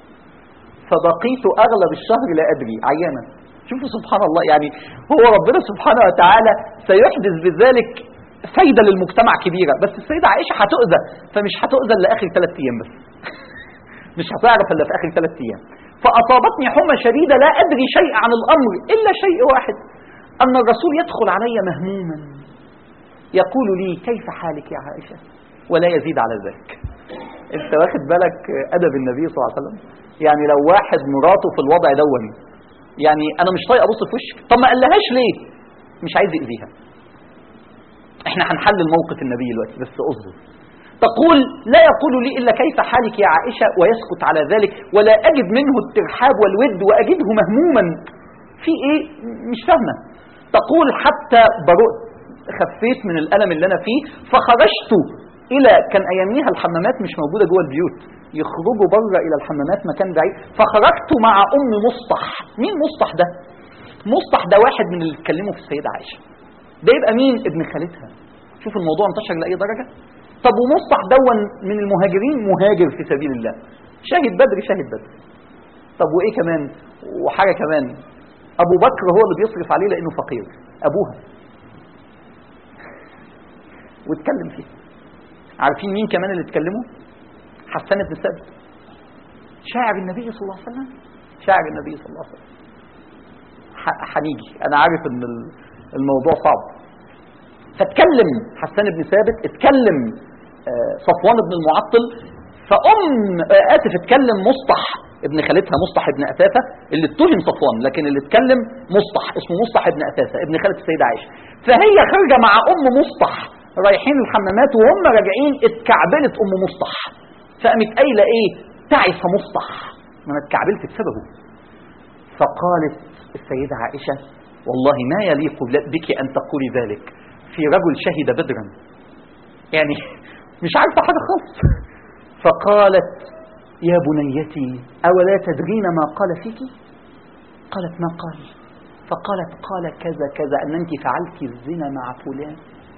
فبقيت أغلب الشهر لا أدري عيانا شوفوا سبحان الله يعني هو ربنا سبحانه وتعالى سيحدث بذلك فايده للمجتمع كبيره بس السيده عائشه هتؤذى فمش هتؤذى الا اخر ثلاث ايام بس مش هتعرف الا في اخر ثلاث ايام فاصابتني حمى شديده لا ادري شيء عن الامر الا شيء واحد ان الرسول يدخل علي مهموما يقول لي كيف حالك يا عائشه ولا يزيد على ذلك انت واخد بالك ادب النبي صلى الله عليه وسلم يعني لو واحد مراته في الوضع دون يعني انا مش طايق ابص في وشك طب ما قالهاش ليه مش عايز يأذيها احنا هنحلل موقف النبي دلوقتي بس اصبر تقول لا يقول لي إلا كيف حالك يا عائشة ويسكت على ذلك ولا أجد منه الترحاب والود وأجده مهموما في إيه مش فاهمة تقول حتى برؤت خفيت من الألم اللي أنا فيه فخرجت إلى كان أياميها الحمامات مش موجودة جوه البيوت يخرجوا بره إلى الحمامات مكان بعيد فخرجت مع أم مصطح مين مصطح ده مصطح ده واحد من اللي اتكلموا في السيدة عائشة ده يبقى مين ابن خالتها شوف الموضوع انتشر لأي درجة طب ومصطح دون من المهاجرين مهاجر في سبيل الله شاهد بدر شاهد بدر طب وايه كمان وحاجه كمان ابو بكر هو اللي بيصرف عليه لانه فقير ابوها واتكلم فيه عارفين مين كمان اللي اتكلموا حسان بن ثابت شاعر النبي صلى الله عليه وسلم شاعر النبي صلى الله عليه وسلم هنيجي انا عارف ان الموضوع صعب فاتكلم حسان بن ثابت اتكلم صفوان بن المعطل فأم آسف اتكلم مصطح ابن خالتها مصطح ابن أثاثة اللي اتهم صفوان لكن اللي اتكلم مصطح اسمه مصطح ابن أثاثة ابن خالة السيدة عائشة فهي خارجة مع أم مصطح رايحين الحمامات وهم راجعين اتكعبلت أم مصطح فقامت قايلة إيه تعس مصطح ما أنا اتكعبلت بسببه فقالت السيدة عائشة والله ما يليق بك أن تقولي ذلك في رجل شهد بدرا يعني مش عارفة حاجة خالص فقالت يا بنيتي أولا تدرين ما قال فيك قالت ما قال فقالت قال كذا كذا أن أنت فعلت الزنا مع فلان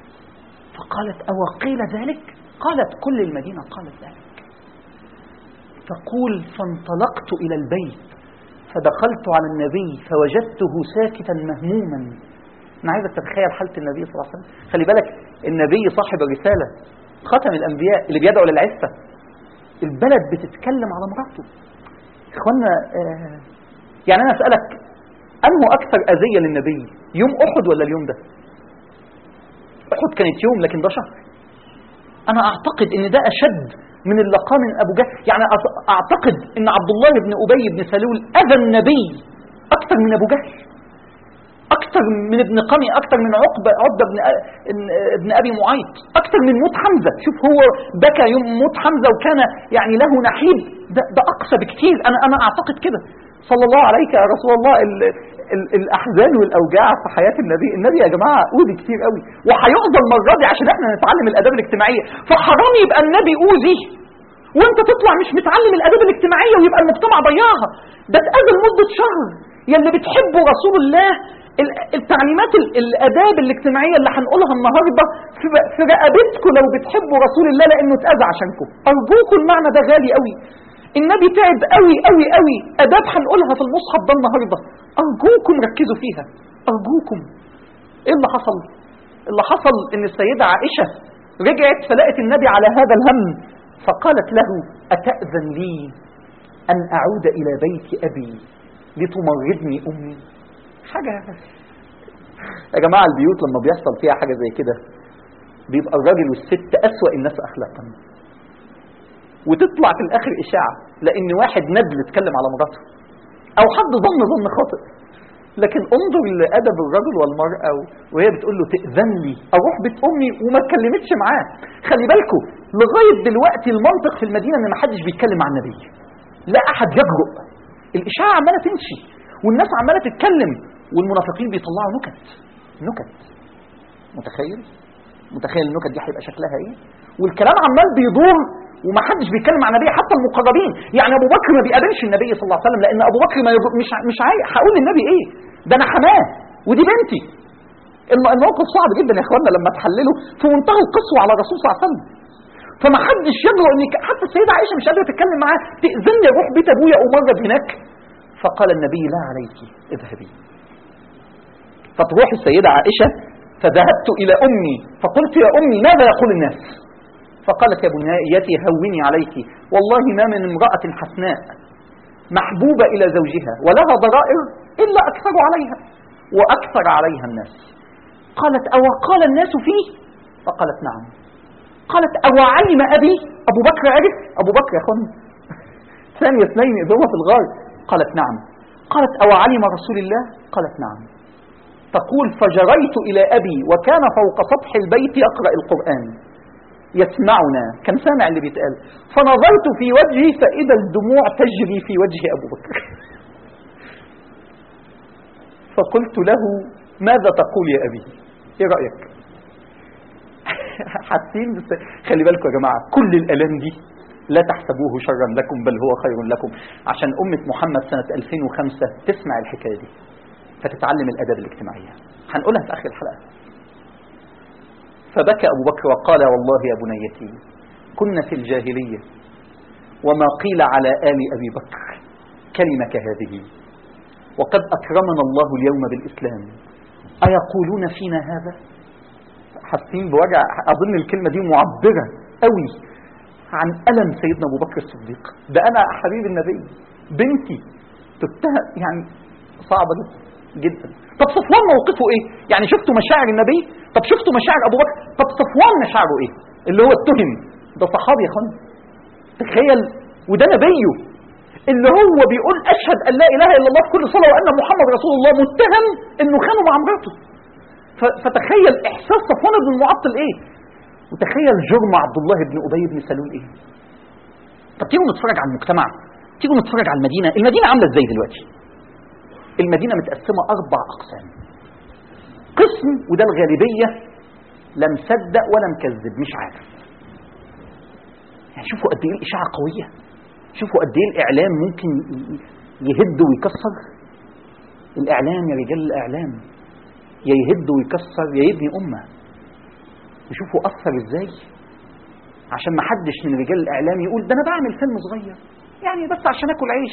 فقالت أو قيل ذلك قالت كل المدينة قالت ذلك تقول فانطلقت إلى البيت فدخلت على النبي فوجدته ساكتا مهموما أنا عايزك تتخيل حالة النبي صلى الله عليه وسلم خلي بالك النبي صاحب الرسالة ختم الأنبياء اللي بيدعو للعفة البلد بتتكلم على مراته إخوانا آه يعني أنا أسألك أنه أكثر أذية للنبي يوم أحد ولا اليوم ده أحد كانت يوم لكن ده شهر أنا أعتقد أن ده أشد من اللقاء من أبو جهل يعني أعتقد أن عبد الله بن أبي بن سلول أذى النبي أكثر من أبو جهل أكثر من ابن قمي أكثر من عقبة عقبة بن, ابن أبي معيط أكثر من موت حمزة شوف هو بكى يوم موت حمزة وكان يعني له نحيب ده, ده أقصى بكثير أنا, أنا أعتقد كده صلى الله عليك يا رسول الله ال ال الأحزان والأوجاع في حياة النبي النبي يا جماعة أوذي كتير قوي وهيؤذى المرة دي عشان احنا نتعلم الآداب الاجتماعية فحرام يبقى النبي أوذي وانت تطلع مش متعلم الآداب الاجتماعية ويبقى المجتمع ضيعها ده اتأذى لمدة شهر يلي بتحبوا رسول الله التعليمات الاداب الاجتماعيه اللي هنقولها النهارده في رقبتكم لو بتحبوا رسول الله لانه اتاذى عشانكم ارجوكم المعنى ده غالي قوي النبي تعب قوي قوي قوي اداب هنقولها في المصحف ده النهارده ارجوكم ركزوا فيها ارجوكم ايه اللي حصل اللي حصل ان السيده عائشه رجعت فلقت النبي على هذا الهم فقالت له اتاذن لي ان اعود الى بيت ابي لتمرضني امي حاجة يا جماعة البيوت لما بيحصل فيها حاجة زي كده بيبقى الراجل والست أسوأ الناس أخلاقا وتطلع في الآخر إشاعة لأن واحد ندل اتكلم على مراته أو حد ظن ظن خاطئ لكن انظر لأدب الرجل والمرأة وهي بتقول له تأذن لي أروح بيت أمي وما اتكلمتش معاه خلي بالكم لغاية دلوقتي المنطق في المدينة إن ما حدش بيتكلم مع النبي لا أحد يجرؤ الإشاعة عمالة تمشي والناس عمالة تتكلم والمنافقين بيطلعوا نكت نكت متخيل متخيل النكت دي هيبقى شكلها ايه والكلام عمال بيدور ومحدش بيتكلم مع النبي حتى المقربين يعني ابو بكر ما بيقابلش النبي صلى الله عليه وسلم لان ابو بكر ما يجب مش مش عايز هقول للنبي ايه ده انا حماه ودي بنتي الموقف صعب جدا يا اخوانا لما تحلله في منتهى القسوه على الرسول صلى الله عليه وسلم فما حدش يجرؤ ان حتى السيده عائشه مش قادره تتكلم معاه تاذني اروح بيت ابويا امرض هناك فقال النبي لا عليك اذهبي فتروح السيدة عائشة فذهبت إلى أمي فقلت يا أمي ماذا يقول الناس فقالت يا بنيتي هوني عليك والله ما من امرأة حسناء محبوبة إلى زوجها ولها ضرائر إلا أكثر عليها وأكثر عليها الناس قالت أو قال الناس فيه فقالت نعم قالت أو علم أبي أبو بكر عرف أبو بكر يا أخوان ثاني اثنين إذ هو في الغار قالت نعم قالت أو علم رسول الله قالت نعم تقول فجريت إلى أبي وكان فوق سطح البيت يقرأ القرآن يسمعنا كان سامع اللي بيتقال فنظرت في وجهي فإذا الدموع تجري في وجه أبو بكر فقلت له ماذا تقول يا أبي إيه رأيك حاسين بس خلي بالكم يا جماعة كل الألام دي لا تحسبوه شرا لكم بل هو خير لكم عشان أمة محمد سنة 2005 تسمع الحكاية دي فتتعلم الأداب الاجتماعية هنقولها في آخر الحلقة فبكى أبو بكر وقال والله يا بنيتي كنا في الجاهلية وما قيل على آل أبي بكر كلمة كهذه وقد أكرمنا الله اليوم بالإسلام أيقولون فينا هذا حاسين بوجع أظن الكلمة دي معبرة قوي عن ألم سيدنا أبو بكر الصديق ده أنا حبيب النبي بنتي تتهم يعني صعبة جدا جدا طب صفوان موقفه ايه يعني شفتوا مشاعر النبي طب شفتوا مشاعر ابو بكر طب صفوان مشاعره ايه اللي هو اتهم ده صحابي يا اخوانا تخيل وده نبيه اللي هو بيقول اشهد ان لا اله الا الله في كل صلاه وان محمد رسول الله متهم انه خانه مع مراته ف- فتخيل احساس صفوان بن المعطل ايه وتخيل جرم عبد الله بن ابي بن سلول ايه طب تيجوا نتفرج على المجتمع تيجوا نتفرج على المدينه المدينه عامله ازاي دلوقتي المدينة متقسمة أربع أقسام قسم وده الغالبية لا مصدق ولا مكذب مش عارف يعني شوفوا قد إيه الإشاعة قوية شوفوا قد إيه الإعلام ممكن يهد ويكسر الإعلام يا رجال الإعلام يا يهد ويكسر يا يبني أمة وشوفوا أثر إزاي عشان ما حدش من رجال الإعلام يقول ده أنا بعمل فيلم صغير يعني بس عشان آكل عيش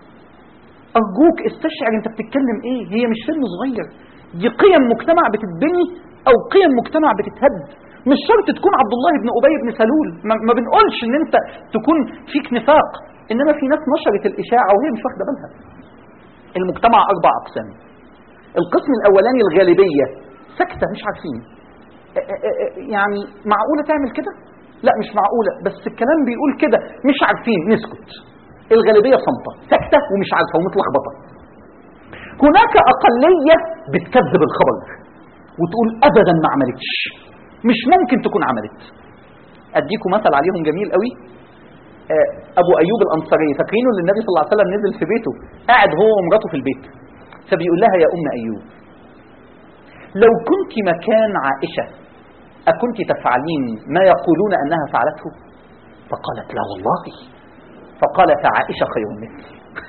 أرجوك استشعر أنت بتتكلم إيه هي مش فيلم صغير دي قيم مجتمع بتتبني أو قيم مجتمع بتتهد مش شرط تكون عبد الله بن أبي بن سلول ما, ما بنقولش إن أنت تكون فيك نفاق إنما في ناس نشرت الإشاعة وهي مش واخدة بالها المجتمع أربع أقسام القسم الأولاني الغالبية سكتة مش عارفين ا- ا- ا- يعني معقولة تعمل كده؟ لا مش معقولة بس الكلام بيقول كده مش عارفين نسكت الغالبية صامتة ساكتة ومش عارفة ومتلخبطة هناك أقلية بتكذب الخبر وتقول أبدا ما عملتش مش ممكن تكون عملت أديكم مثل عليهم جميل قوي آه، أبو أيوب الأنصاري فاكرينه اللي النبي صلى الله عليه وسلم نزل في بيته قاعد هو ومراته في البيت فبيقول لها يا أم أيوب لو كنت مكان عائشة أكنت تفعلين ما يقولون أنها فعلته فقالت لا والله فقال فعائشة خير منك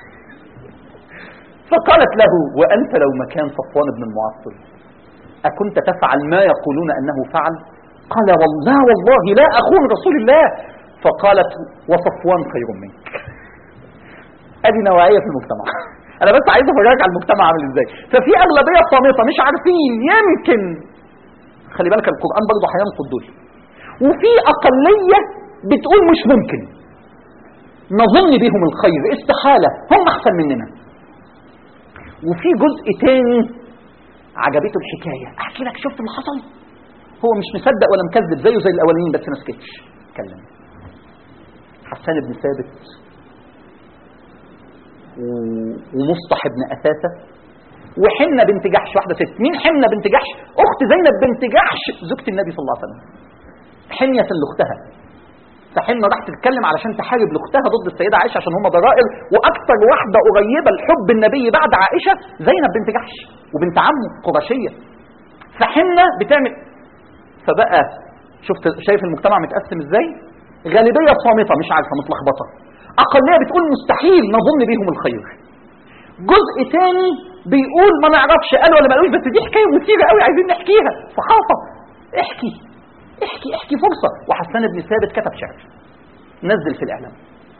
فقالت له وأنت لو مكان صفوان بن المعطل أكنت تفعل ما يقولون أنه فعل قال والله والله لا أخون رسول الله فقالت وصفوان خير منك ادي نوعية في المجتمع انا بس عايز افرجك على المجتمع عامل ازاي ففي اغلبية صامتة مش عارفين يمكن خلي بالك القرآن برضه هينقض دول وفي اقلية بتقول مش ممكن نظن بهم الخير استحالة هم احسن مننا وفي جزء تاني عجبته الحكاية احكي لك شفت اللي حصل هو مش مصدق ولا مكذب زيه زي الاولانيين بس ما سكتش اتكلم حسان بن ثابت و- ومصطح بن أثاثة وحنة بنت جحش واحدة ست مين حنة بنت جحش أخت زينب بنت جحش زوجة النبي صلى الله عليه وسلم حنية لأختها فحنة راح تتكلم علشان تحارب لأختها ضد السيدة عائشة عشان هم ضرائر وأكثر واحدة قريبة لحب النبي بعد عائشة زينب بنت جحش وبنت عمه قرشية فحنة بتعمل فبقى شفت شايف المجتمع متقسم ازاي غالبية صامتة مش عارفة متلخبطة أقلية بتقول مستحيل نظن بيهم الخير جزء تاني بيقول ما نعرفش قال ولا ما قالوش بس دي حكاية مثيرة قوي عايزين نحكيها صحافة احكي احكي احكي فرصة وحسان بن ثابت كتب شعر نزل في الإعلام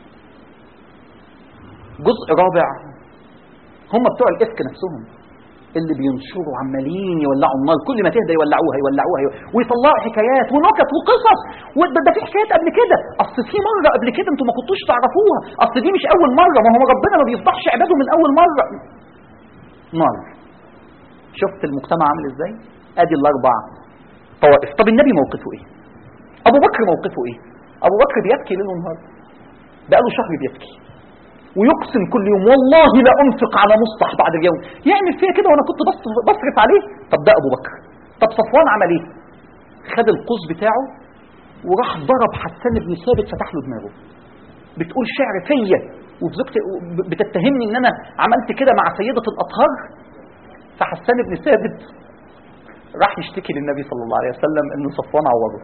جزء رابع هم بتوع الإفك نفسهم اللي بينشروا عمالين يولعوا النار كل ما تهدى يولعوها يولعوها ويطلعوا حكايات ونكت وقصص وده ده في حكايات قبل كده اصل في مره قبل كده انتوا ما كنتوش تعرفوها اصل دي مش اول مره ما هو ربنا ما بيفضحش عباده من اول مره نار شفت المجتمع عامل ازاي ادي الاربع طوائف طب النبي موقفه ايه ابو بكر موقفه ايه ابو بكر بيبكي ليل ونهار بقاله شهر بيبكي ويقسم كل يوم والله لا انفق على مصطح بعد اليوم يعمل فيها كده وانا كنت بصرف, بصرف عليه طب ده ابو بكر طب صفوان عمل ايه خد القوس بتاعه وراح ضرب حسان بن ثابت فتح له دماغه بتقول شعر فيا وزوجتي بتتهمني ان انا عملت كده مع سيدة الاطهار فحسان بن ثابت راح يشتكي للنبي صلى الله عليه وسلم ان صفوان عوضه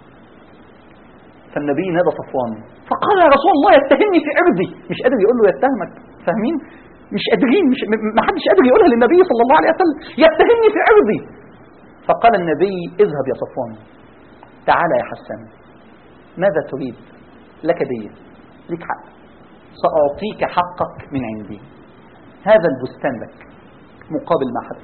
فالنبي نادى صفوان فقال يا رسول الله يتهمني في عرضي مش قادر يقول له يتهمك فاهمين مش قادرين مش ما حدش قادر يقولها للنبي صلى الله عليه وسلم يتهمني في عرضي فقال النبي اذهب يا صفوان تعال يا حسان ماذا تريد لك دية لك حق سأعطيك حقك من عندي هذا البستان لك مقابل ما حدث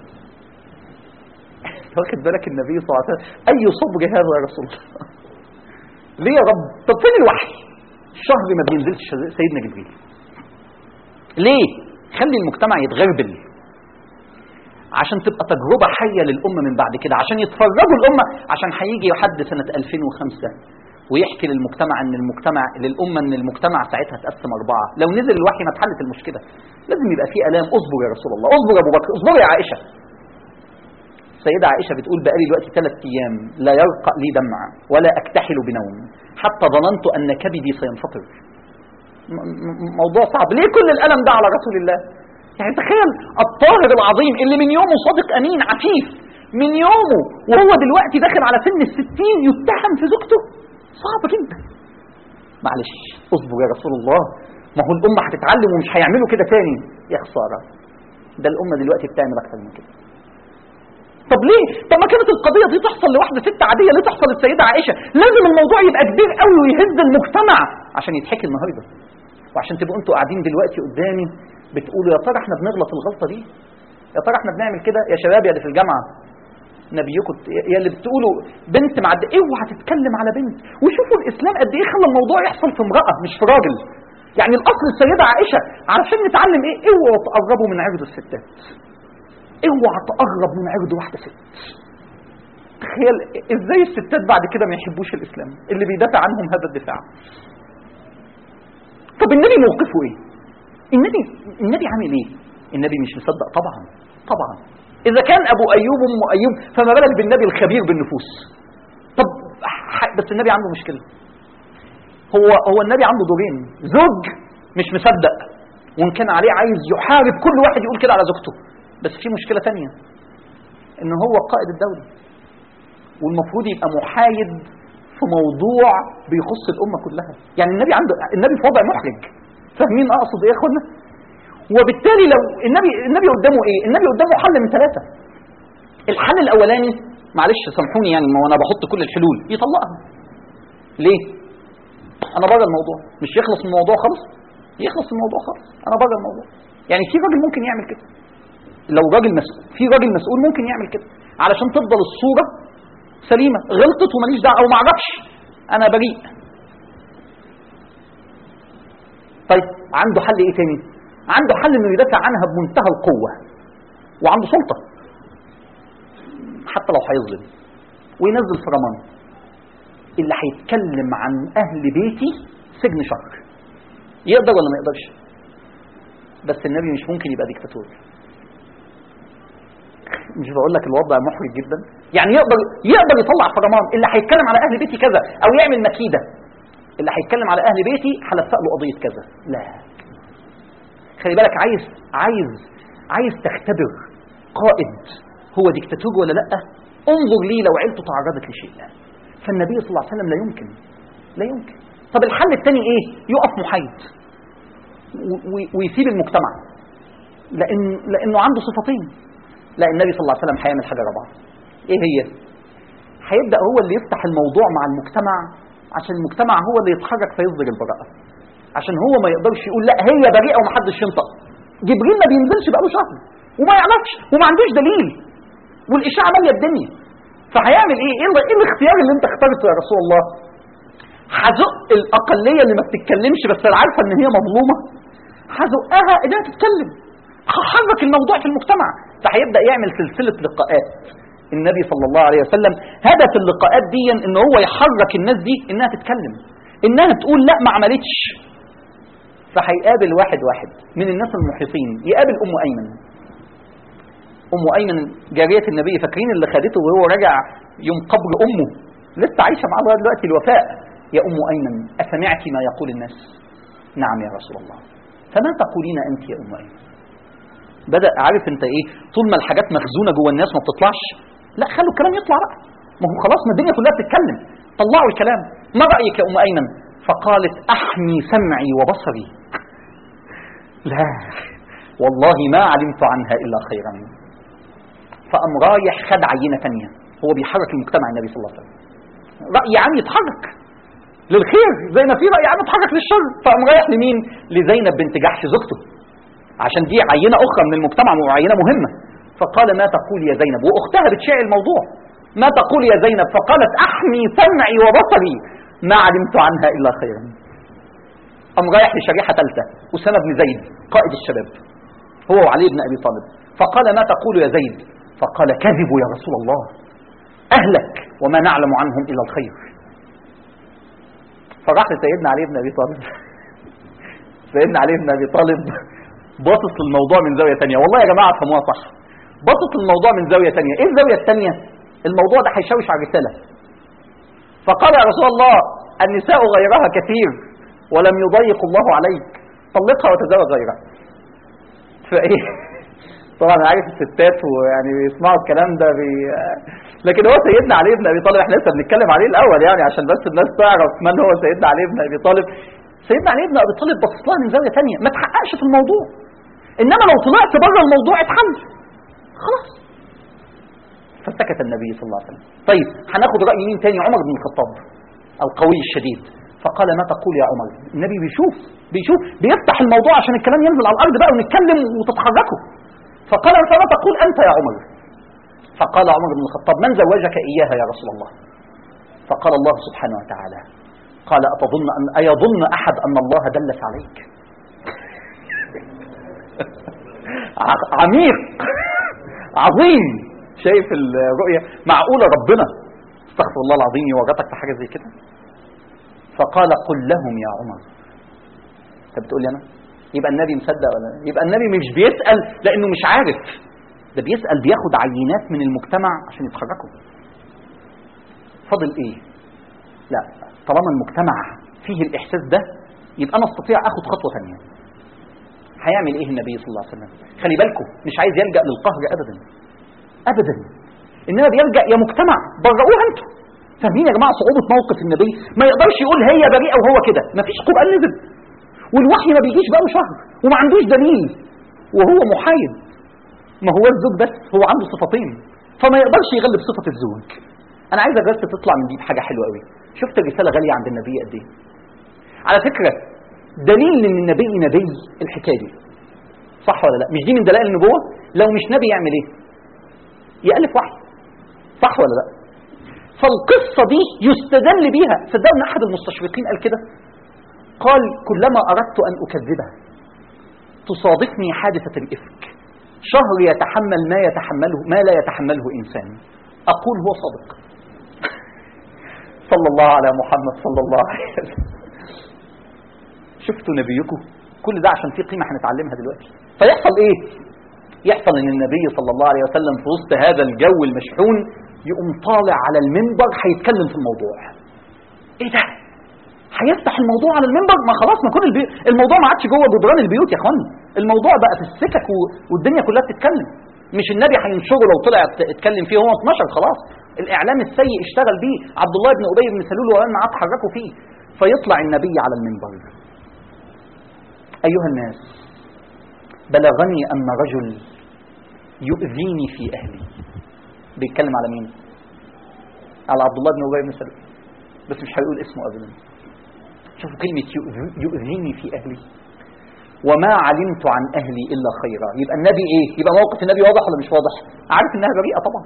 واخد بالك النبي صلى الله عليه وسلم أي صبر هذا يا رسول الله ليه يا رب طب فين الوحي شهر ما بينزلش سيدنا جبريل ليه خلي المجتمع يتغربل عشان تبقى تجربة حية للأمة من بعد كده عشان يتفرجوا الأمة عشان هيجي حد سنة 2005 ويحكي للمجتمع ان المجتمع للأمة ان المجتمع ساعتها تقسم أربعة لو نزل الوحي ما اتحلت المشكلة لازم يبقى في ألام اصبر يا رسول الله اصبر يا أبو بكر اصبر يا عائشة السيدة عائشة بتقول بقالي دلوقتي ثلاث أيام لا يرقى لي دمع ولا أكتحل بنوم حتى ظننت أن كبدي سينفطر موضوع صعب ليه كل الألم ده على رسول الله يعني تخيل الطاهر العظيم اللي من يومه صادق أمين عفيف من يومه وهو دلوقتي داخل على سن الستين يتهم في زوجته صعب جدا معلش اصبر يا رسول الله ما هو الأمة هتتعلم ومش هيعملوا كده تاني يا خسارة ده الأمة دلوقتي بتعمل أكتر من كده طب ليه؟ طب ما كانت القضية دي تحصل لواحدة ست عادية ليه تحصل للسيدة عائشة؟ لازم الموضوع يبقى كبير قوي ويهز المجتمع عشان يتحكي النهارده. وعشان تبقوا انتوا قاعدين دلوقتي قدامي بتقولوا يا ترى احنا بنغلط الغلطة دي؟ يا ترى احنا بنعمل كده؟ يا شباب يا اللي في الجامعة نبيكم يا اللي بتقولوا بنت معد اوعى تتكلم على بنت وشوفوا الاسلام قد ايه خلى الموضوع يحصل في امرأة مش في راجل. يعني الاصل السيدة عائشة علشان نتعلم ايه؟ اوعوا تقربوا من عرض الستات. اوعى تقرب من عرض واحدة ست تخيل ازاي الستات بعد كده ما يحبوش الاسلام اللي بيدافع عنهم هذا الدفاع طب النبي موقفه ايه النبي النبي عامل ايه النبي مش مصدق طبعا طبعا اذا كان ابو ايوب ام ايوب فما بالك بالنبي الخبير بالنفوس طب بس النبي عنده مشكله هو هو النبي عنده دورين زوج مش مصدق وان كان عليه عايز يحارب كل واحد يقول كده على زوجته بس في مشكلة تانية ان هو قائد الدولة والمفروض يبقى محايد في موضوع بيخص الأمة كلها يعني النبي عنده النبي في وضع محرج فاهمين اقصد ايه يا اخوانا وبالتالي لو النبي النبي قدامه ايه النبي قدامه حل من ثلاثة الحل الاولاني معلش سامحوني يعني ما انا بحط كل الحلول يطلقها ليه انا بره الموضوع مش يخلص من الموضوع خالص يخلص من الموضوع خالص انا بره الموضوع يعني في راجل ممكن يعمل كده لو راجل مسؤول في راجل مسؤول ممكن يعمل كده علشان تفضل الصوره سليمه غلطت وماليش دعوه او ما اعرفش انا بريء طيب عنده حل ايه تاني عنده حل انه يدافع عنها بمنتهى القوه وعنده سلطه حتى لو هيظلم وينزل فرمان اللي هيتكلم عن اهل بيتي سجن شهر يقدر ولا ما يقدرش بس النبي مش ممكن يبقى ديكتاتور مش بقول لك الوضع محرج جدا يعني يقدر يقدر يطلع فرمان اللي هيتكلم على اهل بيتي كذا او يعمل مكيده اللي هيتكلم على اهل بيتي هلفق له قضيه كذا لا خلي بالك عايز عايز عايز تختبر قائد هو ديكتاتور ولا لا انظر ليه لو عيلته تعرضت لشيء فالنبي صلى الله عليه وسلم لا يمكن لا يمكن طب الحل الثاني ايه يقف محايد ويسيب المجتمع لان لانه عنده صفتين لا النبي صلى الله عليه وسلم هيعمل حاجه رابعه ايه هي هيبدا هو اللي يفتح الموضوع مع المجتمع عشان المجتمع هو اللي يتحرك فيصدر البراءه عشان هو ما يقدرش يقول لا هي بريئه ومحدش ينطق جبريل ما بينزلش بقاله شهر وما يعرفش وما عندوش دليل والاشاعه ماليه الدنيا فهيعمل ايه ايه, إيه الاختيار اللي انت اخترته يا رسول الله هزق الاقليه اللي ما بتتكلمش بس انا عارفه ان هي مظلومه هزقها انها تتكلم هحرك الموضوع في المجتمع فهيبدا يعمل سلسله لقاءات النبي صلى الله عليه وسلم هدف اللقاءات دي ان هو يحرك الناس دي انها تتكلم انها تقول لا ما عملتش فهيقابل واحد واحد من الناس المحيطين يقابل ام ايمن ام ايمن جاريه النبي فاكرين اللي خدته وهو راجع يوم قبر امه لسه عايشه معاه لغايه دلوقتي الوفاء يا ام ايمن اسمعت ما يقول الناس نعم يا رسول الله فما تقولين انت يا ام ايمن بدا عارف انت ايه طول ما الحاجات مخزونه جوه الناس ما بتطلعش لا خلوا الكلام يطلع بقى ما هو خلاص ما الدنيا كلها بتتكلم طلعوا الكلام ما رايك يا ام ايمن فقالت احمي سمعي وبصري لا والله ما علمت عنها الا خيرا فقام رايح خد عينه ثانيه هو بيحرك المجتمع النبي صلى الله عليه وسلم راي عام يتحرك للخير زي ما في راي عام يتحرك للشر فقام رايح لمين لزينب بنت جحش زوجته عشان دي عينه اخرى من المجتمع وعينه مهمه فقال ما تقول يا زينب واختها بتشاع الموضوع ما تقول يا زينب فقالت احمي سمعي وبصري ما علمت عنها الا خيرا قام رايح لشريحه ثالثه اسامه بن زيد قائد الشباب هو وعلي بن ابي طالب فقال ما تقول يا زيد فقال كذبوا يا رسول الله اهلك وما نعلم عنهم الا الخير فراح لسيدنا علي بن ابي طالب سيدنا علي بن ابي طالب باصص للموضوع من زاويه ثانيه والله يا جماعه فهموها صح باصص للموضوع من زاويه ثانيه ايه الزاويه الثانيه الموضوع ده هيشوش على الرساله فقال يا رسول الله النساء غيرها كثير ولم يضيق الله عليك طلقها وتزوج غيرها فايه طبعا انا عارف الستات ويعني بيسمعوا الكلام ده بي... لكن هو سيدنا علي بن ابي طالب احنا لسه بنتكلم عليه الاول يعني عشان بس الناس تعرف من هو سيدنا علي بن ابي طالب سيدنا علي بن ابي طالب بص لها من زاويه ثانيه ما تحققش في الموضوع انما لو طلعت بره الموضوع اتحل خلاص فسكت النبي صلى الله عليه وسلم طيب هناخد راي مين تاني عمر بن الخطاب القوي الشديد فقال ما تقول يا عمر النبي بيشوف بيشوف بيفتح الموضوع عشان الكلام ينزل على الارض بقى ونتكلم وتتحركوا فقال فما تقول انت يا عمر فقال عمر بن الخطاب من زوجك اياها يا رسول الله فقال الله سبحانه وتعالى قال أتظن أن أيظن أحد أن الله دلس عليك عميق عظيم شايف الرؤية معقولة ربنا استغفر الله العظيم يورطك في حاجة زي كده فقال قل لهم يا عمر انت بتقول لي انا يبقى النبي مصدق ولا يبقى النبي مش بيسأل لانه مش عارف ده بيسأل بياخد عينات من المجتمع عشان يتحركوا فاضل ايه لا طالما المجتمع فيه الاحساس ده يبقى انا استطيع اخد خطوه ثانيه هيعمل ايه النبي صلى الله عليه وسلم خلي بالكم مش عايز يلجا للقهر ابدا ابدا انما بيلجا يا مجتمع برئوها انتوا فاهمين يا جماعه صعوبه موقف النبي ما يقدرش يقول هي بريئه وهو كده ما فيش قران نزل والوحي ما بيجيش بقاله شهر وما عندوش دليل وهو محايد ما هو الزوج بس هو عنده صفتين فما يقدرش يغلب صفه الزوج انا عايزك بس تطلع من دي بحاجه حلوه قوي شفت الرساله غاليه عند النبي قد ايه على فكره دليل ان النبي نبي الحكايه دي صح ولا لا مش دي من دلائل النبوه لو مش نبي يعمل ايه يالف وحي صح ولا لا فالقصه دي يستدل بيها صدقوا ان احد المستشرقين قال كده قال كلما اردت ان اكذبها تصادفني حادثه الافك شهر يتحمل ما يتحمله ما لا يتحمله انسان اقول هو صادق صلى الله على محمد صلى الله عليه وسلم شفتوا نبيكم كل ده عشان في قيمه هنتعلمها دلوقتي فيحصل ايه يحصل ان النبي صلى الله عليه وسلم في وسط هذا الجو المشحون يقوم طالع على المنبر هيتكلم في الموضوع ايه ده هيفتح الموضوع على المنبر ما خلاص ما كل البي... الموضوع ما عادش جوه جدران البيوت يا اخوان الموضوع بقى في السكك و... والدنيا كلها بتتكلم مش النبي هينشره لو طلع اتكلم فيه هو 12 خلاص الاعلام السيء اشتغل بيه عبد الله بن ابي بن سلول وقال معاه اتحركوا فيه فيطلع النبي على المنبر ايها الناس بلغني ان رجل يؤذيني في اهلي بيتكلم على مين على عبد الله بن ابي بن سلول بس مش هيقول اسمه ابدا شوفوا كلمه يؤذيني في اهلي وما علمت عن اهلي الا خيرا يبقى النبي ايه يبقى موقف النبي واضح ولا مش واضح عارف انها بريئه طبعا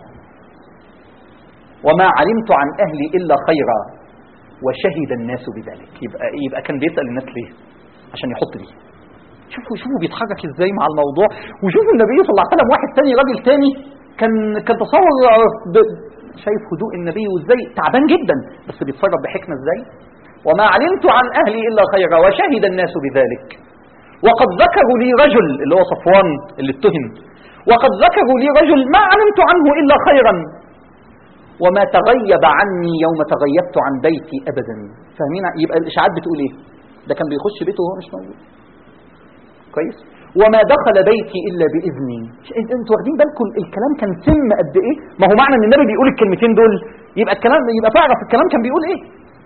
وما علمت عن اهلي الا خيرا وشهد الناس بذلك يبقى يبقى كان بيسال الناس ليه عشان يحط دي شوفوا شوفوا بيتحرك ازاي مع الموضوع وشوفوا النبي صلى الله عليه وسلم واحد تاني راجل تاني كان كان تصور شايف هدوء النبي وازاي تعبان جدا بس بيتصرف بحكمه ازاي وما علمت عن اهلي الا خيرا وشهد الناس بذلك وقد ذكروا لي رجل اللي هو صفوان اللي اتهم وقد ذكروا لي رجل ما علمت عنه إلا خيرا وما تغيب عني يوم تغيبت عن بيتي أبدا فاهمين يبقى الإشاعات بتقول إيه ده كان بيخش بيته وهو مش موجود كويس وما دخل بيتي إلا بإذني انتوا واخدين بالكم الكلام كان سم قد إيه ما هو معنى إن النبي بيقول الكلمتين دول يبقى الكلام يبقى تعرف الكلام كان بيقول إيه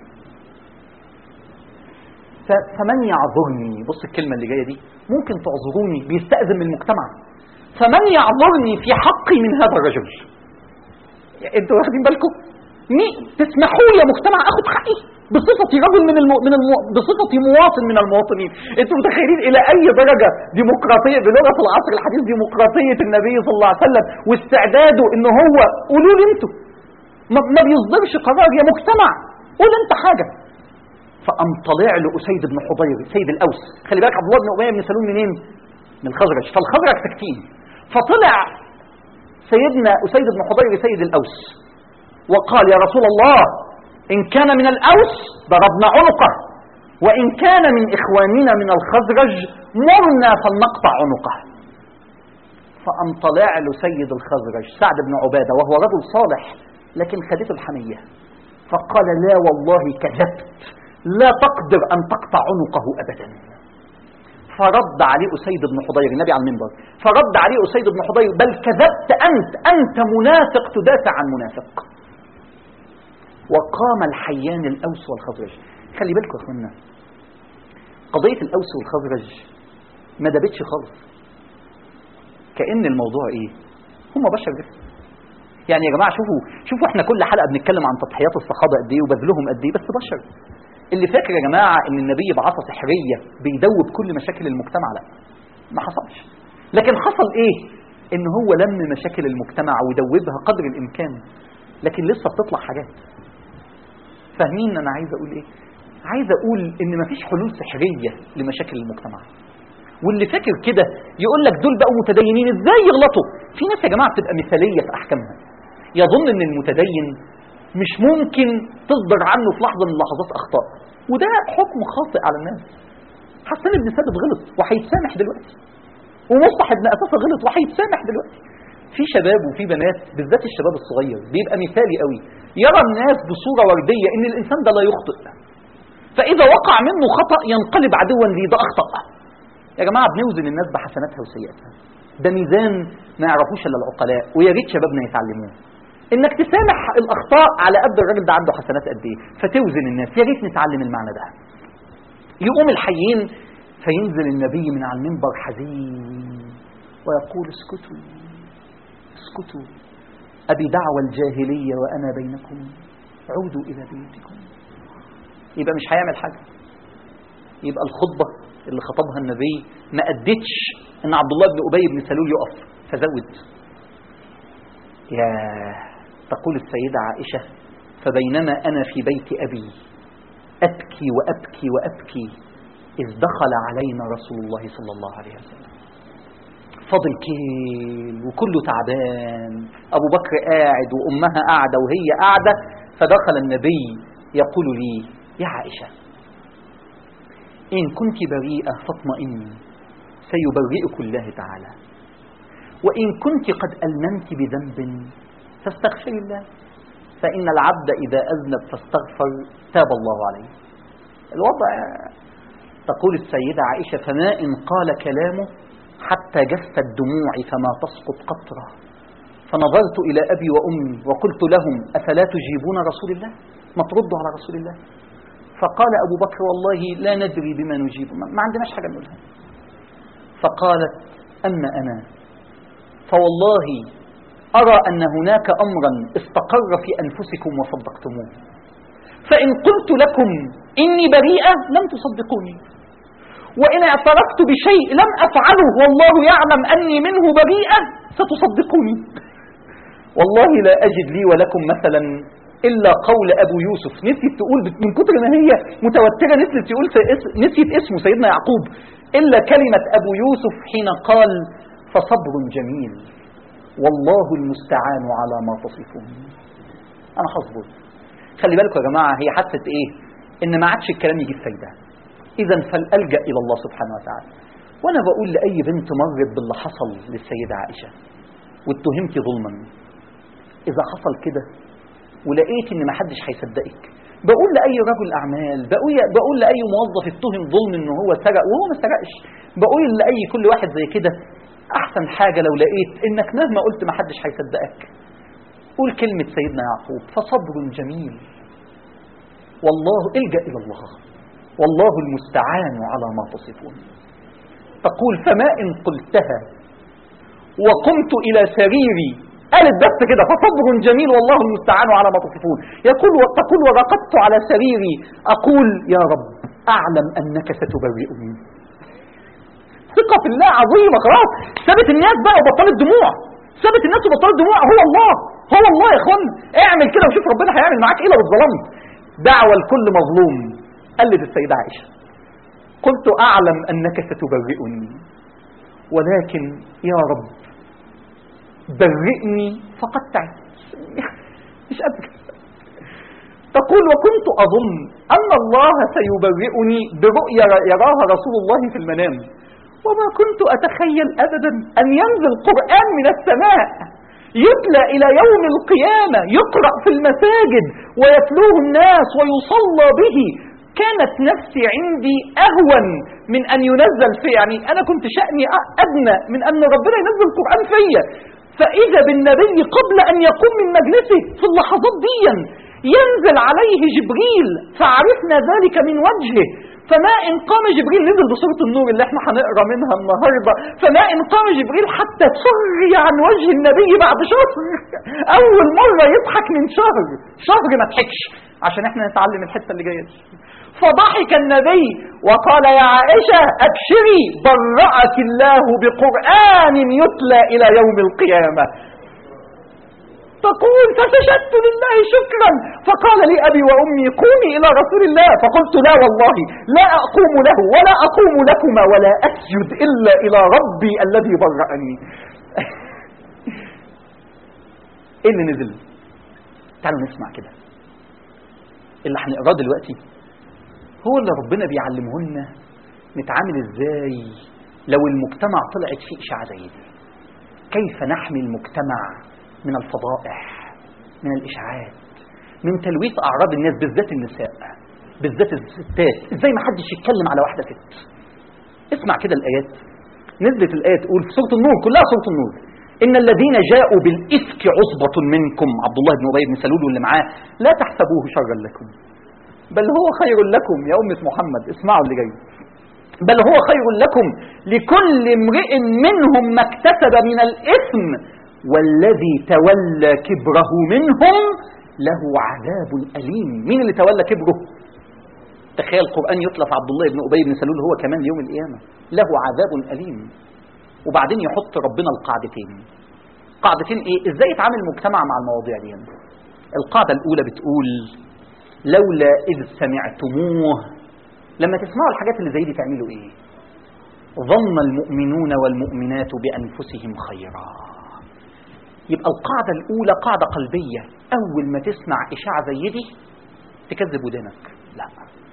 ف- فمن يعذرني بص الكلمة اللي جاية دي ممكن تعذروني بيستأذن من المجتمع فمن يعذرني في حقي من هذا الرجل يعني انتوا واخدين بالكم مي تسمحوا لي يا مجتمع اخد حقي بصفتي رجل من الم... من الم... بصفتي مواطن من المواطنين انتوا متخيلين الى اي درجه ديمقراطيه بلغه العصر الحديث ديمقراطيه النبي صلى الله عليه وسلم واستعداده ان هو قولوا لي انتوا ما, ما بيصدرش قرار يا مجتمع قول انت حاجه فقام طلع له اسيد بن حضير سيد الاوس خلي بالك عبد الله بن ابي بن سلول منين من الخزرج فالخزرج ساكتين فطلع سيدنا اسيد بن حضير سيد الاوس وقال يا رسول الله ان كان من الاوس ضربنا عنقه وان كان من اخواننا من الخزرج مرنا فلنقطع عنقه فقام طلع له سيد الخزرج سعد بن عباده وهو رجل صالح لكن خدته الحميه فقال لا والله كذبت لا تقدر أن تقطع عنقه أبدا فرد عليه أسيد بن حضير النبي على المنبر فرد عليه أسيد بن حضير بل كذبت أنت أنت منافق تدافع عن منافق وقام الحيان الأوس والخزرج خلي بالكم يا أخوانا قضية الأوس والخزرج ما دابتش خالص كأن الموضوع إيه هم بشر لسه يعني يا جماعة شوفوا شوفوا احنا كل حلقة بنتكلم عن تضحيات الصحابة قد ايه وبذلهم قد ايه بس بشر اللي فاكر يا جماعة ان النبي بعصا سحرية بيدوب كل مشاكل المجتمع لا ما حصلش لكن حصل ايه ان هو لم مشاكل المجتمع ودوبها قدر الامكان لكن لسه بتطلع حاجات فاهمين انا عايز اقول ايه عايز اقول ان مفيش حلول سحرية لمشاكل المجتمع واللي فاكر كده يقول لك دول بقوا متدينين ازاي يغلطوا في ناس يا جماعة بتبقى مثالية في احكامها يظن ان المتدين مش ممكن تصدر عنه في لحظة من اللحظات أخطاء وده حكم خاطئ على الناس حسان بن ثابت غلط وهيتسامح دلوقتي ومصطح بن أساسة غلط وهيتسامح دلوقتي في شباب وفي بنات بالذات الشباب الصغير بيبقى مثالي قوي يرى الناس بصورة وردية ان الانسان ده لا يخطئ فاذا وقع منه خطأ ينقلب عدوا لي ده اخطأ يا جماعة بنوزن الناس بحسناتها وسيئاتها ده ميزان ما يعرفوش الا العقلاء ويا ريت شبابنا يتعلموه انك تسامح الاخطاء على قد الراجل ده عنده حسنات قد ايه فتوزن الناس يا ريت نتعلم المعنى ده يقوم الحيين فينزل النبي من على المنبر حزين ويقول اسكتوا اسكتوا ابي دعوى الجاهليه وانا بينكم عودوا الى بيوتكم يبقى مش هيعمل حاجه يبقى الخطبه اللي خطبها النبي ما ادتش ان عبد الله بن ابي بن سلول يقف فزود يا تقول السيدة عائشة فبينما أنا في بيت أبي أبكي وأبكي وأبكي إذ دخل علينا رسول الله صلى الله عليه وسلم فاضل كيل وكله تعبان أبو بكر قاعد وأمها قاعدة وهي قاعدة فدخل النبي يقول لي يا عائشة إن كنت بريئة فاطمئني سيبرئك الله تعالى وإن كنت قد ألممت بذنب فاستغفر الله فإن العبد إذا أذنب فاستغفر تاب الله عليه الوضع تقول السيدة عائشة فما إن قال كلامه حتى جفت دموعي فما تسقط قطرة فنظرت إلى أبي وأمي وقلت لهم أفلا تجيبون رسول الله ما تردوا على رسول الله فقال أبو بكر والله لا ندري بما نجيب ما عندناش حاجة نقولها فقالت أما أنا فوالله أرى أن هناك أمرا استقر في أنفسكم وصدقتموه فإن قلت لكم إني بريئة لم تصدقوني وإن اعترفت بشيء لم أفعله والله يعلم أني منه بريئة ستصدقوني والله لا أجد لي ولكم مثلا إلا قول أبو يوسف نسيت تقول من كتر ما هي متوترة نسيت تقول نسيت اسمه سيدنا يعقوب إلا كلمة أبو يوسف حين قال فصبر جميل والله المستعان على ما تصفون أنا هصبر خلي بالكم يا جماعة هي حست إيه إن ما عادش الكلام يجيب فايدة إذا فلألجأ إلى الله سبحانه وتعالى وانا بقول لاي بنت مرت باللي حصل للسيده عائشه واتهمتي ظلما اذا حصل كده ولقيت ان محدش هيصدقك بقول لاي رجل اعمال بقول بقول لاي موظف اتهم ظلم ان هو سرق وهو ما سرقش بقول لاي كل واحد زي كده احسن حاجه لو لقيت انك مهما قلت محدش هيصدقك قول كلمه سيدنا يعقوب فصبر جميل والله الجا الى الله والله المستعان على ما تصفون تقول فما ان قلتها وقمت الى سريري قالت بس كده فصبر جميل والله المستعان على ما تصفون يقول تقول ورقدت على سريري اقول يا رب اعلم انك ستبرئني ثقة في الله عظيمة خلاص سابت الناس بقى وبطلت دموع سابت الناس وبطلت دموع هو الله هو الله يا اخوان اعمل كده وشوف ربنا هيعمل معاك ايه لو اتظلمت دعوة لكل مظلوم قلت السيدة عائشة قلت اعلم انك ستبرئني ولكن يا رب برئني فقد تعبت مش قادر تقول وكنت أظن أن الله سيبرئني برؤيا يراها رسول الله في المنام وما كنت أتخيل أبدا أن ينزل قرآن من السماء يتلى إلى يوم القيامة يقرأ في المساجد ويتلوه الناس ويصلى به كانت نفسي عندي أهون من أن ينزل في يعني أنا كنت شأني أدنى من أن ربنا ينزل قرآن فيا فإذا بالنبي قبل أن يقوم من مجلسه في اللحظات دي ينزل عليه جبريل فعرفنا ذلك من وجهه فما إن قام جبريل نزل بصورة النور اللي احنا هنقرا منها النهارده فما إن قام جبريل حتى سري عن وجه النبي بعد شهر أول مرة يضحك من شهر شهر ما ضحكش عشان احنا نتعلم الحتة اللي جاية دي فضحك النبي وقال يا عائشة أبشري برأك الله بقرآن يتلى إلى يوم القيامة تقول فسجدت لله شكرا فقال لي أبي وأمي قومي إلى رسول الله فقلت لا والله لا أقوم له ولا أقوم لكما ولا أسجد إلا إلى ربي الذي برأني إيه اللي نزل تعالوا نسمع كده اللي هنقراه دلوقتي هو اللي ربنا بيعلمه لنا نتعامل ازاي لو المجتمع طلعت فيه إشاعة زي دي كيف نحمي المجتمع من الفضائح من الإشاعات من تلويث أعراض الناس بالذات النساء بالذات الستات ازاي ما حدش يتكلم على واحدة ست اسمع كده الآيات نزلت الآية تقول في سورة النور كلها سورة النور إن الذين جاءوا بالإفك عصبة منكم عبد الله بن أبي بن سلول واللي معاه لا تحسبوه شرا لكم بل هو خير لكم يا أمة محمد اسمعوا اللي جاي بل هو خير لكم لكل امرئ منهم ما اكتسب من الإثم والذي تولى كبره منهم له عذاب أليم مين اللي تولى كبره تخيل القرآن يتلى في عبد الله بن أبي بن سلول هو كمان يوم القيامة له عذاب أليم وبعدين يحط ربنا القاعدتين قاعدتين ايه ازاي يتعامل المجتمع مع المواضيع دي القاعدة الأولى بتقول لولا إذ سمعتموه لما تسمعوا الحاجات اللي زي دي تعملوا ايه ظن المؤمنون والمؤمنات بأنفسهم خيرا يبقى القاعدة الأولى قاعدة قلبية أول ما تسمع إشاعة زي دي تكذب ودانك لا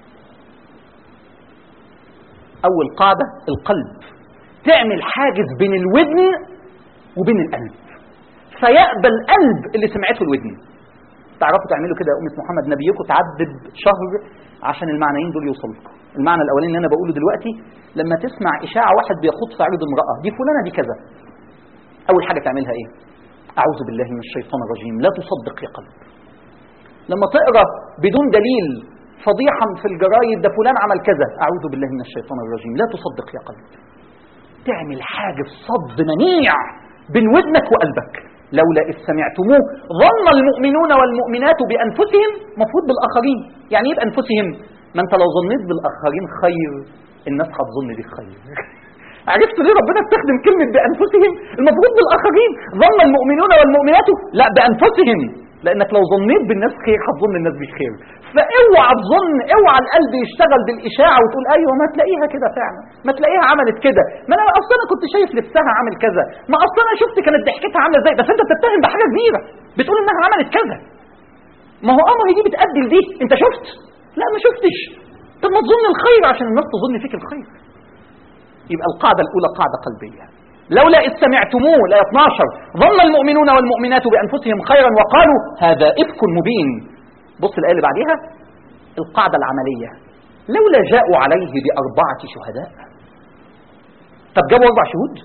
أول قاعدة القلب تعمل حاجز بين الودن وبين القلب فيقبل القلب اللي سمعته الودن تعرفوا تعملوا كده يا أمة محمد نبيكم تعذب شهر عشان المعنيين دول يوصلوا المعنى الأولاني اللي أنا بقوله دلوقتي لما تسمع إشاعة واحد بيخوض في عرض امرأة دي فلانة دي كذا أول حاجة تعملها إيه أعوذ بالله من الشيطان الرجيم لا تصدق يا قلب لما تقرأ بدون دليل فضيحا في الجرايد ده فلان عمل كذا أعوذ بالله من الشيطان الرجيم لا تصدق يا قلب تعمل حاجة صد منيع بين ودنك وقلبك لولا إذ سمعتموه ظن المؤمنون والمؤمنات بأنفسهم مفروض بالآخرين يعني ايه بأنفسهم ما انت لو ظنيت بالآخرين خير الناس هتظن بيك خير عرفت ليه ربنا استخدم كلمة بأنفسهم المفروض بالآخرين ظن المؤمنون والمؤمنات لا بأنفسهم لأنك لو ظنيت بالناس خير هتظن الناس بيك خير فاوعى تظن اوعى القلب يشتغل بالإشاعة وتقول أيوة ما تلاقيها كده فعلا ما تلاقيها عملت كده ما أنا أصلا أنا كنت شايف لبسها عامل كذا ما أصلا أنا شفت كانت ضحكتها عاملة ازاي بس أنت بتتهم بحاجة كبيرة بتقول إنها عملت كذا ما هو أمر دي بتأدي لدي أنت شفت لا ما شفتش طب ما تظن الخير عشان الناس تظن فيك الخير يبقى القاعدة الأولى قاعدة قلبية لولا إذ سمعتموه لا 12 ظن المؤمنون والمؤمنات بأنفسهم خيرا وقالوا هذا إفك مبين بص الآية اللي بعديها القاعدة العملية لولا جاءوا عليه بأربعة شهداء طب جابوا أربع شهود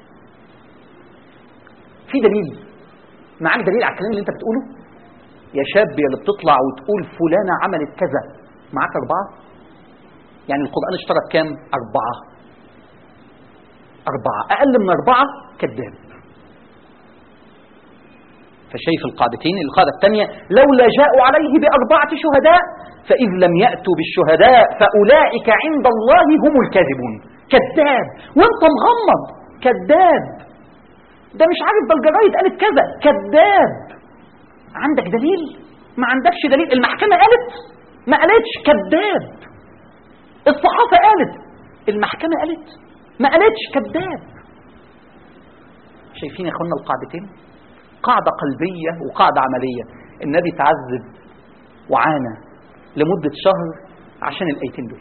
في دليل معاك دليل على الكلام اللي أنت بتقوله يا شاب يا اللي بتطلع وتقول فلانة عملت كذا معاك أربعة يعني القرآن اشترك كام أربعة أربعة أقل من أربعة كذاب فشايف القاعدتين القاعدة الثانية لولا جاءوا عليه بأربعة شهداء فإذ لم يأتوا بالشهداء فأولئك عند الله هم الكاذبون كذاب وانت مغمض كذاب ده مش عارف ده الجرايد قالت كذا كذاب عندك دليل ما عندكش دليل المحكمة قالت ما قالتش كذاب الصحافة قالت المحكمة قالت ما قالتش كذاب شايفين يا اخوانا القاعدتين قاعدة قلبية وقاعدة عملية النبي تعذب وعانى لمدة شهر عشان الآيتين دول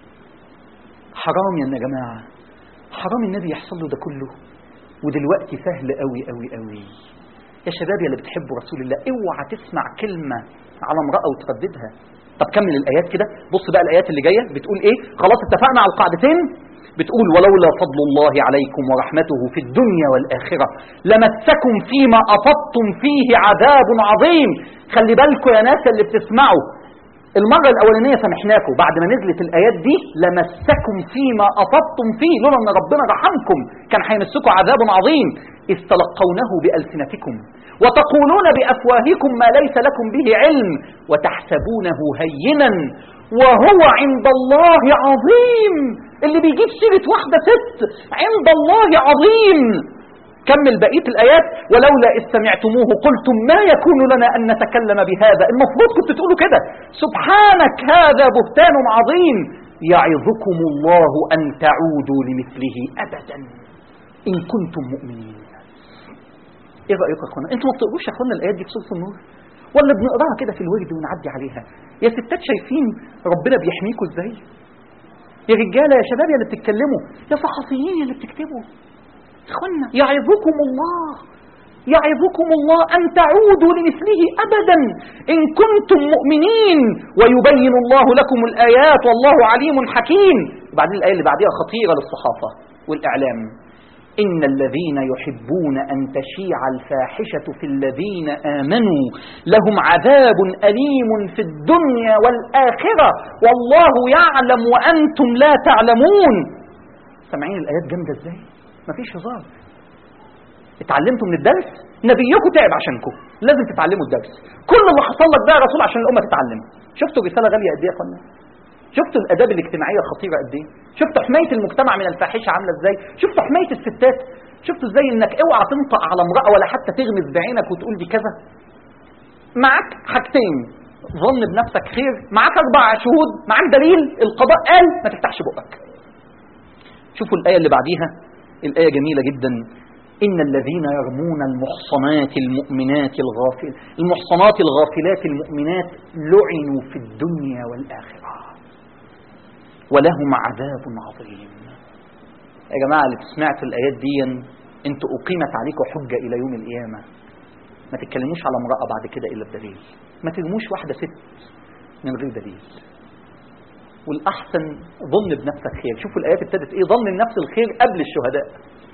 حرام يا جماعة حرام النبي يحصل له ده كله ودلوقتي سهل قوي قوي قوي يا شباب يا اللي بتحبوا رسول الله اوعى تسمع كلمة على امرأة وترددها طب كمل الآيات كده بص بقى الآيات اللي جاية بتقول إيه خلاص اتفقنا على القاعدتين بتقول ولولا فضل الله عليكم ورحمته في الدنيا والآخرة لمسكم فيما أفضتم فيه عذاب عظيم خلي بالكم يا ناس اللي بتسمعوا المرة الأولانية سامحناكم بعد ما نزلت الآيات دي لمسكم فيما أفضتم فيه لولا أن ربنا رحمكم كان هيمسكم عذاب عظيم إذ تلقونه بألسنتكم وتقولون بأفواهكم ما ليس لكم به علم وتحسبونه هينا وهو عند الله عظيم اللي بيجيب سيرة واحدة ست عند الله عظيم كمل بقية الآيات ولولا إذ سمعتموه قلتم ما يكون لنا أن نتكلم بهذا المفروض كنت تقولوا كده سبحانك هذا بهتان عظيم يعظكم الله أن تعودوا لمثله أبدا إن كنتم مؤمنين ايه رايكم يا اخوانا انتوا ما بتقروش يا اخوانا الايات دي في سوره النور ولا بنقراها كده في الورد ونعدي عليها يا ستات شايفين ربنا بيحميكوا ازاي يا رجاله يا شباب يا اللي بتتكلموا يا صحفيين يا اللي بتكتبوا اخوانا يعظكم الله يعظكم الله أن تعودوا لمثله أبدا إن كنتم مؤمنين ويبين الله لكم الآيات والله عليم حكيم وبعدين الآية اللي بعدها خطيرة للصحافة والإعلام إن الذين يحبون أن تشيع الفاحشة في الذين آمنوا لهم عذاب أليم في الدنيا والآخرة والله يعلم وأنتم لا تعلمون سامعين الآيات جامدة إزاي؟ مفيش هزار اتعلمتوا من الدرس نبيكم تعب عشانكم لازم تتعلموا الدرس كل اللي حصل لك ده يا رسول عشان الامه تتعلم شفتوا رساله غاليه قد ايه يا اخوانا شفتوا الاداب الاجتماعيه خطيره قد ايه شفتوا حمايه المجتمع من الفاحشه عامله ازاي شفتوا حمايه الستات شفتوا ازاي انك اوعى تنطق على امراه ولا حتى تغمز بعينك وتقول دي كذا معاك حاجتين ظن بنفسك خير معاك اربع شهود معاك دليل القضاء قال ما تفتحش بقك شوفوا الايه اللي بعديها الايه جميله جدا إن الذين يرمون المحصنات المؤمنات الغافل المحصنات الغافلات المؤمنات لعنوا في الدنيا والآخرة ولهم عذاب عظيم يا جماعة اللي سمعتوا الآيات دي انتوا أقيمت عليكم حجة إلى يوم القيامة ما تتكلموش على امرأة بعد كده إلا بدليل ما ترموش واحدة ست من غير دليل والأحسن ظن بنفسك خير شوفوا الآيات ابتدت إيه ظن النفس الخير قبل الشهداء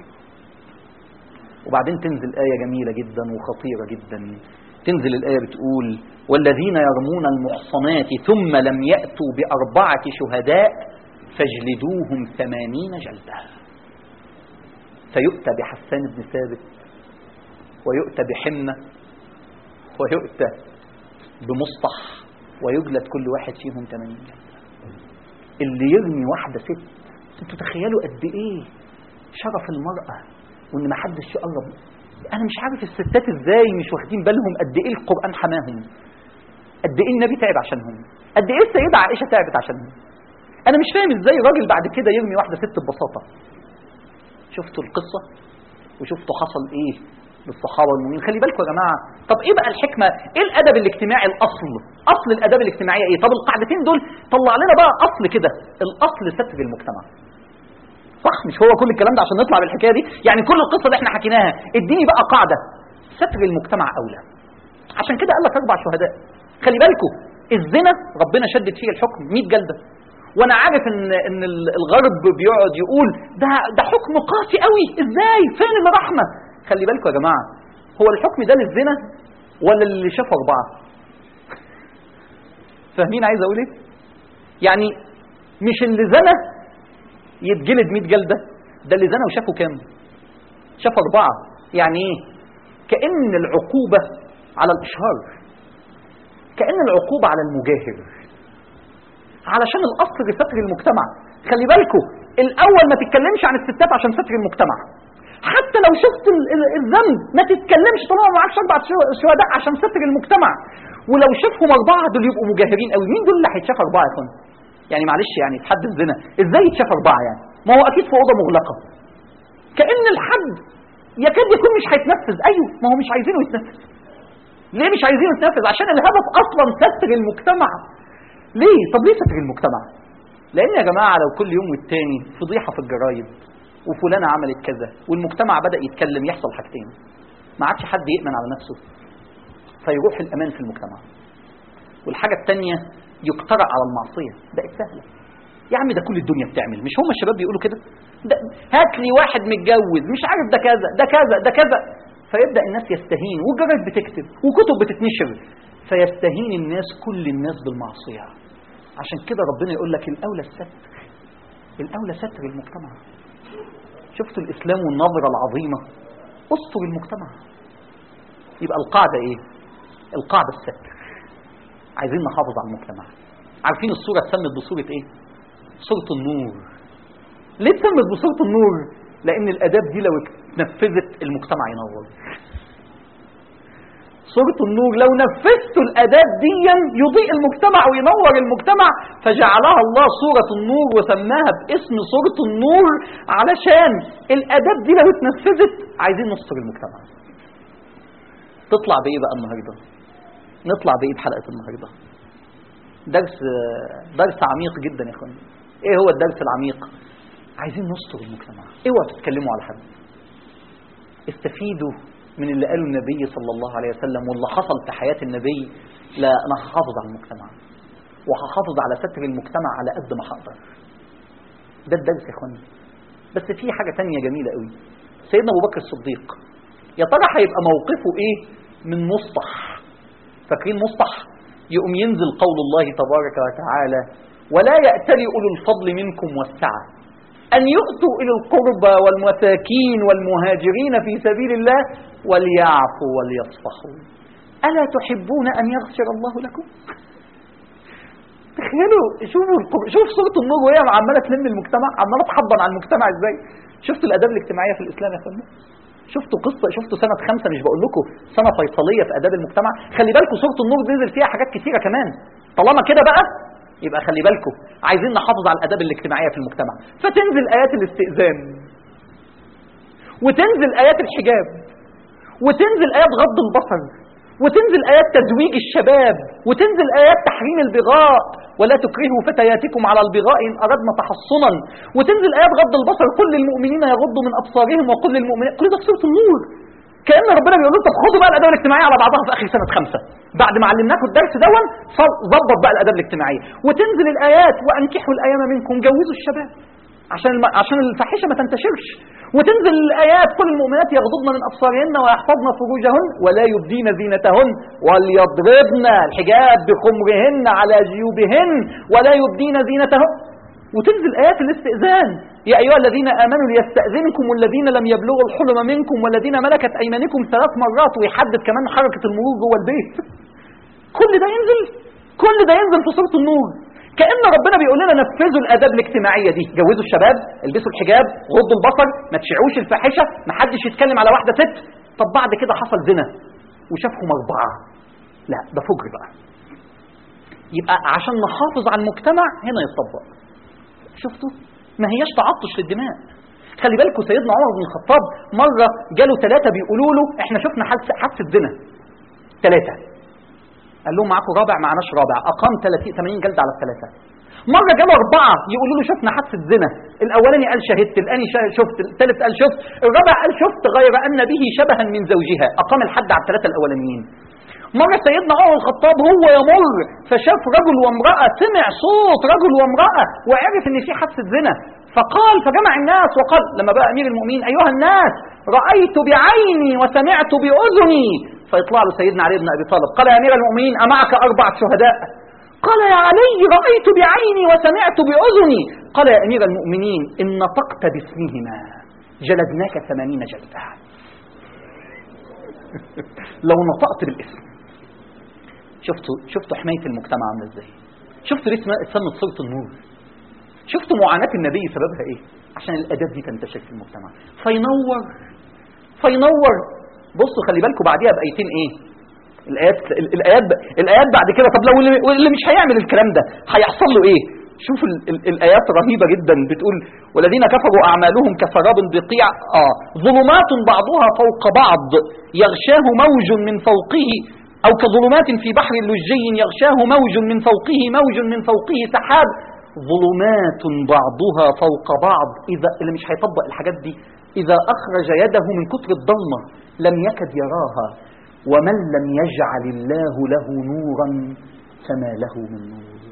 وبعدين تنزل آية جميلة جدا وخطيرة جدا تنزل الآية بتقول والذين يرمون المحصنات ثم لم يأتوا بأربعة شهداء فاجلدوهم ثمانين جلدة فيؤتى بحسان بن ثابت ويؤتى بحمة ويؤتى بمصطح ويجلد كل واحد فيهم ثمانين جلدة اللي يرمي واحدة ست انتوا تخيلوا قد ايه شرف المرأة وان ما حدش يقرب انا مش عارف الستات ازاي مش واخدين بالهم قد ايه القران حماهم قد ايه النبي تعب عشانهم قد ايه السيده عائشه تعبت عشانهم انا مش فاهم ازاي راجل بعد كده يرمي واحده ست ببساطه شفتوا القصه وشفتوا حصل ايه للصحابه والمؤمنين خلي بالكم يا جماعه طب ايه بقى الحكمه ايه الادب الاجتماعي الاصل اصل الاداب الاجتماعيه ايه طب القاعدتين دول طلع لنا بقى اصل كده الاصل ستر المجتمع صح مش هو كل الكلام ده عشان نطلع بالحكايه دي يعني كل القصه اللي احنا حكيناها اديني بقى قاعده ستر المجتمع اولى عشان كده قال لك اربع شهداء خلي بالكم الزنا ربنا شدد فيه الحكم 100 جلده وانا عارف ان ان الغرب بيقعد يقول ده ده حكم قاسي قوي ازاي فين الرحمه خلي بالكم يا جماعه هو الحكم ده للزنا ولا اللي شاف اربعه فاهمين عايز اقول ايه يعني مش اللي زنى يتجلد 100 جلده ده اللي زنى وشافه كام شاف اربعه يعني ايه كان العقوبه على الاشهار كان العقوبه على المجاهر علشان الاصل لستر المجتمع خلي بالكم الاول ما تتكلمش عن الستات عشان ستر المجتمع حتى لو شفت الذنب ما تتكلمش طالما معكش اربع شهداء عشان ستر المجتمع ولو شافهم اربعه دول يبقوا مجاهرين قوي مين دول اللي هيتشاف اربعه يا فندم يعني معلش يعني في حد الزنا ازاي يتشاف اربعه يعني ما هو اكيد في اوضه مغلقه كان الحد يكاد يكون مش هيتنفذ ايوه ما هو مش عايزينه يتنفذ ليه مش عايزينه يتنفذ عشان الهدف اصلا ستر المجتمع ليه طب ليه ستر المجتمع لان يا جماعه لو كل يوم والتاني فضيحه في الجرايد وفلانه عملت كذا والمجتمع بدا يتكلم يحصل حاجتين ما عادش حد يامن على نفسه فيروح الامان في المجتمع والحاجه الثانيه يقترع على المعصيه بقت سهله يا عم ده كل الدنيا بتعمل مش هم الشباب بيقولوا كده ده هات لي واحد متجوز مش عارف ده كذا ده كذا ده كذا فيبدا الناس يستهين والجرايد بتكتب وكتب بتتنشر فيستهين الناس كل الناس بالمعصيه عشان كده ربنا يقول لك الاولى الستر الاولى ستر المجتمع شفتوا الاسلام والنظره العظيمه استر المجتمع يبقى القاعده ايه القاعده الستر عايزين نحافظ على المجتمع عارفين الصوره اتسمت بصوره ايه صوره النور ليه اتسمت بصوره النور لان الاداب دي لو اتنفذت المجتمع ينور صورة النور لو نفذت الأداة دي يضيء المجتمع وينور المجتمع فجعلها الله صورة النور وسماها باسم صورة النور علشان الأداة دي لو اتنفذت عايزين نستر المجتمع تطلع بإيه بقى النهاردة نطلع بإيه بحلقة النهاردة درس درس عميق جدا يا اخوان ايه هو الدرس العميق عايزين نستر المجتمع اوعوا تتكلموا على حد استفيدوا من اللي قاله النبي صلى الله عليه وسلم واللي حصل في حياة النبي لا أنا هحافظ على المجتمع وهحافظ على ستر المجتمع على قد ما هقدر ده الدرس يا اخواني بس في حاجة تانية جميلة قوي سيدنا أبو بكر الصديق يا ترى هيبقى موقفه إيه من مصطح فاكرين مصطح يقوم ينزل قول الله تبارك وتعالى ولا يأتلي أولو الفضل منكم والسعة أن يؤتوا إلى القربى والمساكين والمهاجرين في سبيل الله وليعفوا وليصفحوا ألا تحبون أن يغفر الله لكم تخيلوا شوفوا شوف صورة النور وهي عمالة تلم المجتمع عمالة تحضن على المجتمع ازاي شفتوا الآداب الاجتماعية في الإسلام يا فندم شفتوا قصة شفتوا سنة خمسة مش بقول لكم سنة فيصلية في آداب المجتمع خلي بالكم صورة النور نزل فيها حاجات كثيرة كمان طالما كده بقى يبقى خلي بالكم عايزين نحافظ على الآداب الاجتماعية في المجتمع فتنزل آيات الاستئذان وتنزل آيات الحجاب وتنزل آيات غض البصر وتنزل آيات تزويج الشباب وتنزل آيات تحريم البغاء ولا تكرهوا فتياتكم على البغاء إن أردنا تحصنا وتنزل آيات غض البصر كل المؤمنين يغضوا من أبصارهم وكل المؤمنين كل ده في سورة النور كأن ربنا بيقول لهم طب خدوا بقى الآداب الاجتماعية على بعضها في آخر سنة خمسة بعد ما علمناكم الدرس دون ظبط بقى الآداب الاجتماعية وتنزل الآيات وأنكحوا الأيام منكم جوزوا الشباب عشان الم... عشان الفاحشه ما تنتشرش وتنزل الايات كل المؤمنات يغضضن من ابصارهن ويحفظن فروجهن ولا يبدين زينتهن وليضربن الحجاب بخمرهن على جيوبهن ولا يبدين زينتهن وتنزل ايات الاستئذان يا ايها الذين امنوا ليستاذنكم الذين لم يبلغوا الحلم منكم والذين ملكت ايمانكم ثلاث مرات ويحدد كمان حركه المرور جوه البيت كل ده ينزل كل ده ينزل في سوره النور كأن ربنا بيقول لنا نفذوا الآداب الاجتماعية دي جوزوا الشباب البسوا الحجاب غضوا البصر ما تشيعوش الفاحشة ما حدش يتكلم على واحدة ست طب بعد كده حصل زنا وشافهم أربعة لا ده فجر بقى يبقى عشان نحافظ على المجتمع هنا يتطبق شفتوا ما هياش تعطش للدماء خلي بالكم سيدنا عمر بن الخطاب مرة جاله ثلاثة بيقولوا له احنا شفنا حادثة حادثة زنا ثلاثة قال لهم معاكم رابع معناش رابع اقام 30 80 جلد على الثلاثه مرة جابوا أربعة يقولوا له شفنا حادثة زنا، الأولاني قال شهدت، الثاني شفت، الثالث قال شفت، الرابع قال شفت غير أن به شبها من زوجها، أقام الحد على الثلاثة الأولانيين. مرة سيدنا عمر الخطاب هو يمر فشاف رجل وامرأة سمع صوت رجل وامرأة وعرف ان في حادثة زنا فقال فجمع الناس وقال لما بقى امير المؤمنين ايها الناس رأيت بعيني وسمعت بأذني فيطلع له سيدنا علي بن ابي طالب قال يا امير المؤمنين امعك اربعة شهداء قال يا علي رأيت بعيني وسمعت بأذني قال يا امير المؤمنين ان نطقت باسمهما جلدناك ثمانين جلدة لو نطقت بالاسم شفتوا شفتوا حماية المجتمع عاملة ازاي شفتوا ليه اتسمت صورة النور شفتوا معاناة النبي سببها ايه عشان الاداب دي تنتشر في المجتمع فينور فينور بصوا خلي بالكم بعديها بايتين ايه الايات الايات الايات بعد كده طب لو اللي مش هيعمل الكلام ده هيحصل له ايه شوف ال ال الايات رهيبه جدا بتقول والذين كفروا اعمالهم كسراب بقيع اه ظلمات بعضها فوق بعض يغشاه موج من فوقه أو كظلمات في بحر لجي يغشاه موج من فوقه موج من فوقه سحاب ظلمات بعضها فوق بعض إذا اللي مش هيطبق الحاجات دي إذا أخرج يده من كتر الضلمة لم يكد يراها ومن لم يجعل الله له نورا فما له من نور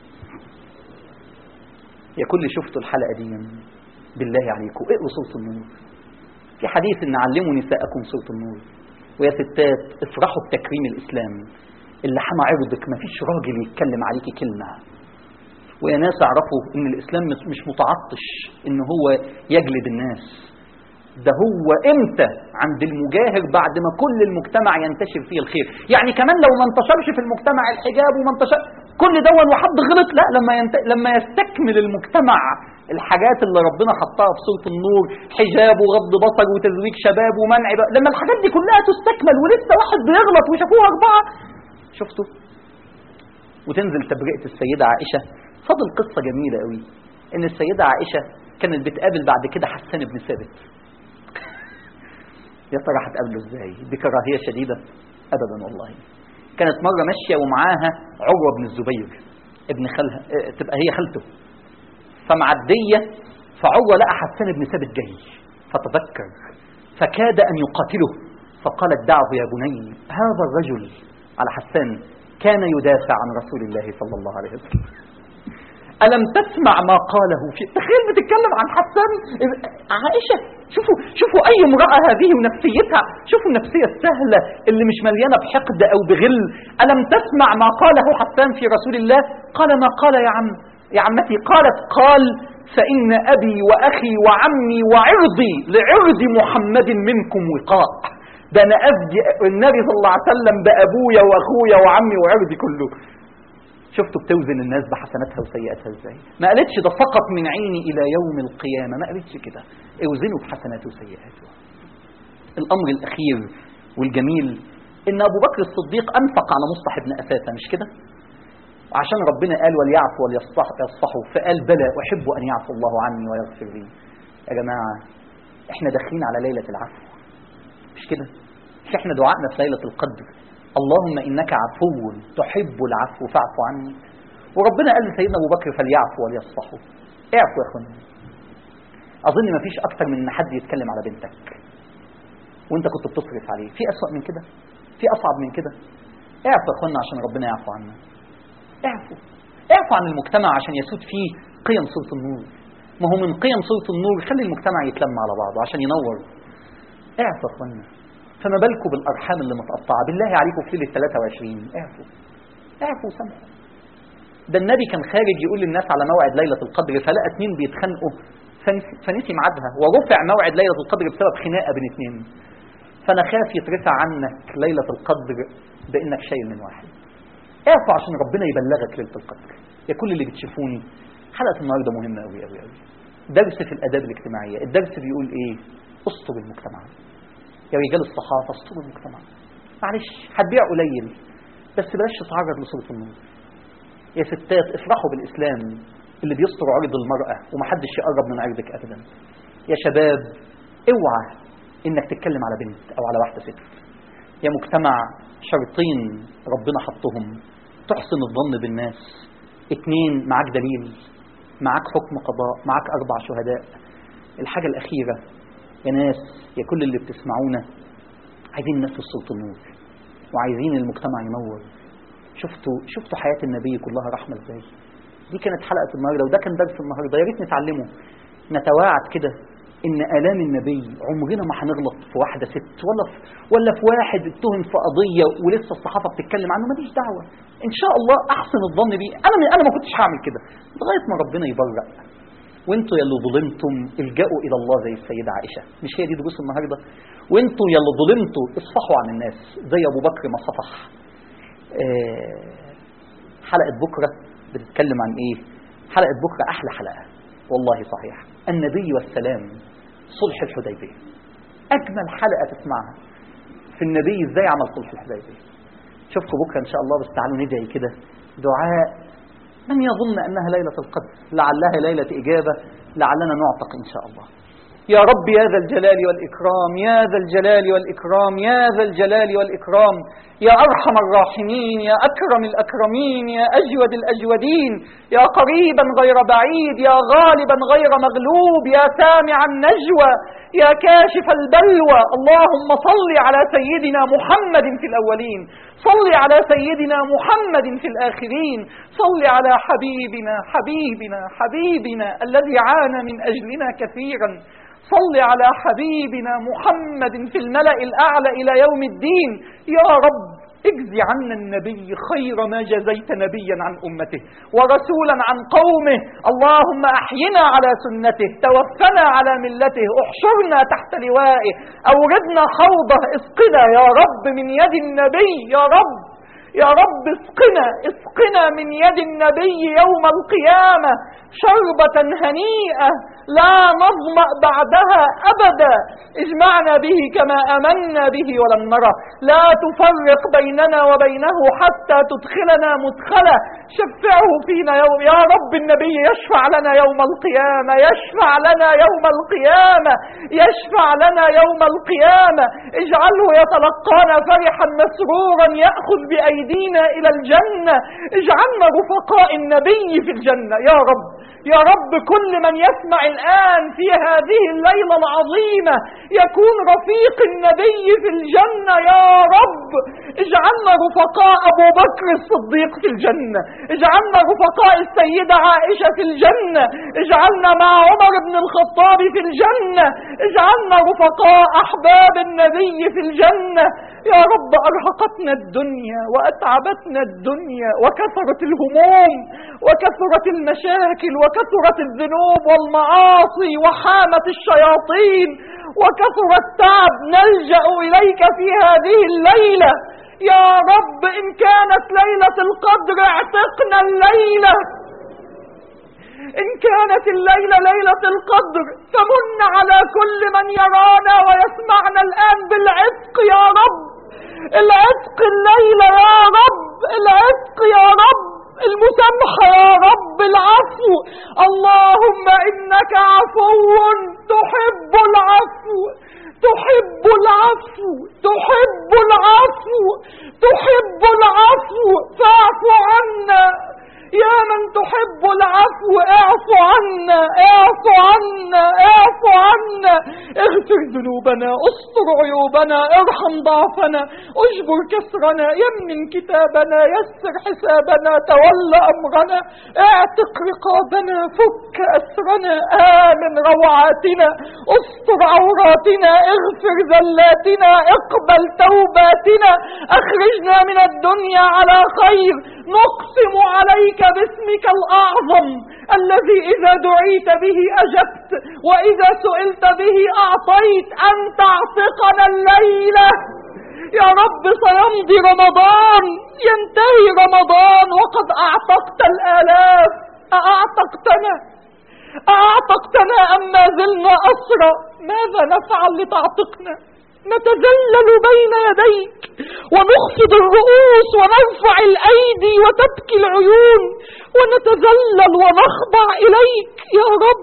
يا كل شفتوا الحلقة دي بالله عليكم اقروا صوت النور في حديث ان علموا نساءكم صوت النور ويا ستات افرحوا بتكريم الإسلام اللي حمى عرضك مفيش راجل يتكلم عليكي كلمة ويا ناس اعرفوا ان الإسلام مش متعطش ان هو يجلد الناس ده هو امتى عند المجاهر بعد ما كل المجتمع ينتشر فيه الخير يعني كمان لو ما انتشرش في المجتمع الحجاب وما انتشر كل دون وحد غلط لا لما ينت... لما يستكمل المجتمع الحاجات اللي ربنا حطها في سوره النور حجاب وغض بصر وتزويج شباب ومنع ب... لما الحاجات دي كلها تستكمل ولسه واحد بيغلط وشافوها اربعه شفتوا وتنزل تبرئه السيده عائشه فضل قصه جميله قوي ان السيده عائشه كانت بتقابل بعد كده حسان بن ثابت يا ترى هتقابله ازاي بكراهيه شديده ابدا والله كانت مره ماشيه ومعاها عروه بن الزبير ابن خالها اه تبقى هي خالته فمعديه فعروه لقى حسان بن ثابت جاي فتذكر فكاد ان يقاتله فقالت دعه يا بني هذا الرجل على حسان كان يدافع عن رسول الله صلى الله عليه وسلم ألم تسمع ما قاله في تخيل بتتكلم عن حسان عائشة شوفوا شوفوا أي امرأة هذه ونفسيتها شوفوا النفسية السهلة اللي مش مليانة بحقد أو بغل ألم تسمع ما قاله حسان في رسول الله قال ما قال يا عم يا عمتي قالت قال فإن أبي وأخي وعمي وعرضي لعرض محمد منكم وقاء ده أنا أفدي النبي صلى الله عليه وسلم بأبويا وأخويا وعمي وعرضي كله شفتوا بتوزن الناس بحسناتها وسيئاتها ازاي ما قالتش ده فقط من عيني الى يوم القيامه ما قالتش كده اوزنوا بحسناته وسيئاته الامر الاخير والجميل ان ابو بكر الصديق انفق على مصطح بن اثاثه مش كده عشان ربنا قال وليعفوا وليصفحوا فقال بلى احب ان يعفو الله عني ويغفر لي يا جماعه احنا داخلين على ليله العفو مش كده مش احنا دعائنا في ليله القدر اللهم انك عفو تحب العفو فاعف عني وربنا قال لسيدنا ابو بكر فليعفوا وليصفحوا اعفوا يا اخوانا اظن ما فيش اكتر من ان حد يتكلم على بنتك وانت كنت بتصرف عليه في اسوأ من كده في اصعب من كده اعفوا يا اخوانا عشان ربنا يعفو عنا اعفوا اعفوا عن المجتمع عشان يسود فيه قيم صوره النور ما هو من قيم صوره النور خلي المجتمع يتلم على بعضه عشان ينور اعفوا يا اخوانا فما بالكم بالارحام اللي متقطعه بالله عليكم في ليله 23 اعفوا اعفوا سامحوا ده النبي كان خارج يقول للناس على موعد ليله القدر فلقى اتنين بيتخانقوا فنسي ميعادها ورفع موعد ليله القدر بسبب خناقه بين اتنين فانا خاف يترفع عنك ليله القدر بانك شايل من واحد اعفوا عشان ربنا يبلغك ليله القدر يا كل اللي بتشوفوني حلقه النهارده مهمه قوي قوي قوي درس في الاداب الاجتماعيه الدرس بيقول ايه اسطر المجتمع يا رجال الصحافة اسطور المجتمع معلش هتبيع قليل بس بلاش تتعرض لصورة النور يا ستات افرحوا بالإسلام اللي بيستر عرض المرأة ومحدش يقرب من عرضك أبدا يا شباب اوعى انك تتكلم على بنت او على واحدة ست يا مجتمع شرطين ربنا حطهم تحسن الظن بالناس اتنين معاك دليل معاك حكم قضاء معاك أربع شهداء الحاجة الأخيرة يا ناس يا كل اللي بتسمعونا عايزين الناس صوت النور وعايزين المجتمع ينور شفتوا شفتوا حياة النبي كلها رحمة ازاي دي كانت حلقة النهاردة وده كان درس النهاردة يا ريت نتعلمه نتواعد كده ان الام النبي عمرنا ما هنغلط في واحده ست ولا في ولا في واحد اتهم في قضيه ولسه الصحافه بتتكلم عنه ماليش دعوه ان شاء الله احسن الظن بيه انا انا ما كنتش هعمل كده لغايه ما ربنا يبرأ وانتوا يا اللي ظلمتم الجأوا الى الله زي السيده عائشه مش هي دي دروس النهارده وانتوا يا اللي ظلمتوا اصفحوا عن الناس زي ابو بكر ما صفح آه، حلقه بكره بتتكلم عن ايه حلقه بكره احلى حلقه والله صحيح النبي والسلام صلح الحديبيه اجمل حلقه تسمعها في النبي ازاي عمل صلح الحديبيه شوفكم بكره ان شاء الله بس تعالوا ندعي كده دعاء من يظن انها ليله القدر لعلها ليله اجابه لعلنا نعتق ان شاء الله يا رب يا ذا الجلال والإكرام يا ذا الجلال والإكرام يا ذا الجلال والإكرام يا أرحم الراحمين يا أكرم الأكرمين يا أجود الأجودين يا قريبا غير بعيد يا غالبا غير مغلوب يا سامع النجوى يا كاشف البلوى اللهم صل على سيدنا محمد في الأولين صل على سيدنا محمد في الآخرين صل على حبيبنا حبيبنا حبيبنا الذي عانى من أجلنا كثيرا صل على حبيبنا محمد في الملأ الأعلى إلى يوم الدين يا رب اجزي عنا النبي خير ما جزيت نبيا عن أمته ورسولا عن قومه اللهم أحينا على سنته توفنا على ملته احشرنا تحت لوائه أوردنا حوضه اسقنا يا رب من يد النبي يا رب يا رب اسقنا اسقنا من يد النبي يوم القيامة شربة هنيئة لا نظمأ بعدها أبدا اجمعنا به كما أمنا به ولم نره لا تفرق بيننا وبينه حتى تدخلنا مدخله شفعه فينا يوم يا رب النبي يشفع لنا يوم القيامة يشفع لنا يوم القيامة يشفع لنا يوم القيامة اجعله يتلقانا فرحا مسرورا يأخذ بأيدينا إلى الجنة اجعلنا رفقاء النبي في الجنة يا رب يا رب كل من يسمع الآن في هذه الليلة العظيمة يكون رفيق النبي في الجنة يا رب اجعلنا رفقاء أبو بكر الصديق في الجنة اجعلنا رفقاء السيدة عائشة في الجنة اجعلنا مع عمر بن الخطاب في الجنة اجعلنا رفقاء أحباب النبي في الجنة يا رب أرهقتنا الدنيا وأتعبتنا الدنيا وكثرت الهموم وكثرت المشاكل وكثرت الذنوب والمعاصي وحامت الشياطين وكثر التعب نلجأ إليك في هذه الليلة يا رب إن كانت ليلة القدر اعتقنا الليلة إن كانت الليلة ليلة القدر فمن على كل من يرانا ويسمعنا الآن بالعتق يا رب العتق الليلة يا رب العتق يا رب المسامحة يا رب العفو اللهم إنك عفو تحب العفو تحب العفو تحب العفو تحب العفو فاعف عنا يا من تحب العفو اعف عنا اعف عنا اعف عنا اغفر ذنوبنا استر عيوبنا ارحم ضعفنا اجبر كسرنا يمن كتابنا يسر حسابنا تول امرنا اعتق رقابنا فك اسرنا امن روعاتنا استر عوراتنا اغفر ذلاتنا اقبل توباتنا اخرجنا من الدنيا على خير نقسم عليك باسمك الأعظم الذي إذا دعيت به أجبت وإذا سئلت به أعطيت أن تعتقنا الليلة يا رب سيمضي رمضان ينتهي رمضان وقد أعتقت الآلاف أأعتقتنا أأعتقتنا أم ما زلنا أسرى ماذا نفعل لتعتقنا نتذلل بين يديك ونخفض الرؤوس ونرفع الأيدي وتبكي العيون ونتذلل ونخضع إليك يا رب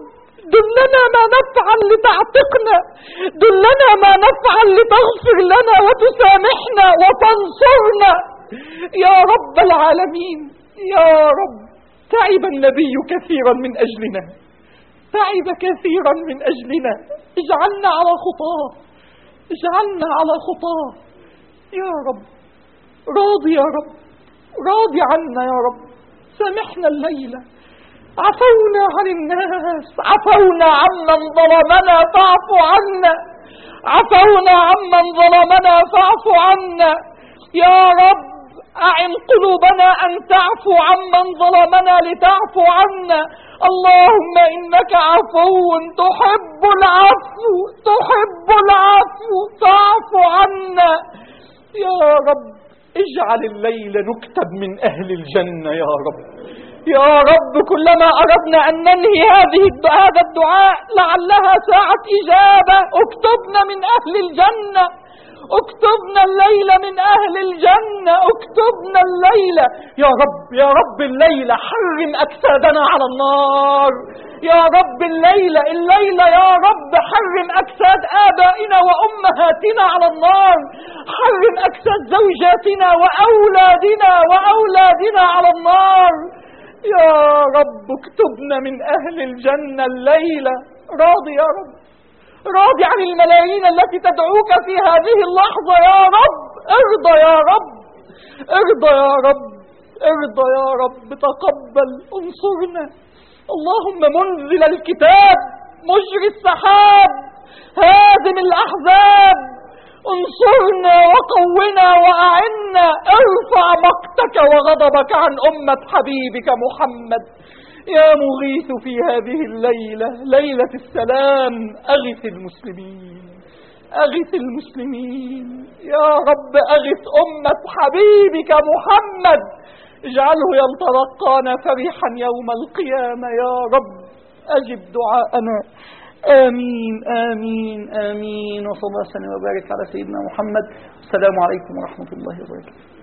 دلنا ما نفعل لتعتقنا دلنا ما نفعل لتغفر لنا وتسامحنا وتنصرنا يا رب العالمين يا رب تعب النبي كثيرا من أجلنا تعب كثيرا من أجلنا اجعلنا على خطاه اجعلنا على خطاه يا رب راضي يا رب راضي عنا يا رب سامحنا الليلة عفونا عن الناس عفونا عمن ظلمنا فاعف عنا عفونا عمن ظلمنا فاعف عنا يا رب أعن قلوبنا أن تعفو عمن ظلمنا لتعفو عنا اللهم إنك عفو تحب العفو تحب العفو فاعف عنا يا رب اجعل الليل نكتب من أهل الجنة يا رب يا رب كلما أردنا أن ننهي هذه هذا الدعاء لعلها ساعة إجابة اكتبنا من أهل الجنة اكتبنا الليلة من أهل الجنة اكتبنا الليلة يا رب يا رب الليلة حرم أجسادنا على النار يا رب الليلة الليلة يا رب حرم أجساد آبائنا وأمهاتنا على النار حرم أجساد زوجاتنا وأولادنا وأولادنا على النار يا رب اكتبنا من أهل الجنة الليلة راضي يا رب راضي عن الملايين التي تدعوك في هذه اللحظة يا رب ارضى يا رب ارضى يا رب ارضى يا رب تقبل انصرنا اللهم منزل الكتاب مجري السحاب هادم الأحزاب انصرنا وقونا وأعنا ارفع مقتك وغضبك عن أمة حبيبك محمد يا مغيث في هذه الليلة ليلة السلام أغث المسلمين أغث المسلمين يا رب أغث أمة حبيبك محمد اجعله يلترقانا فرحا يوم القيامة يا رب أجب دعاءنا آمين آمين آمين وصلى الله وسلم وبارك على سيدنا محمد السلام عليكم ورحمة الله وبركاته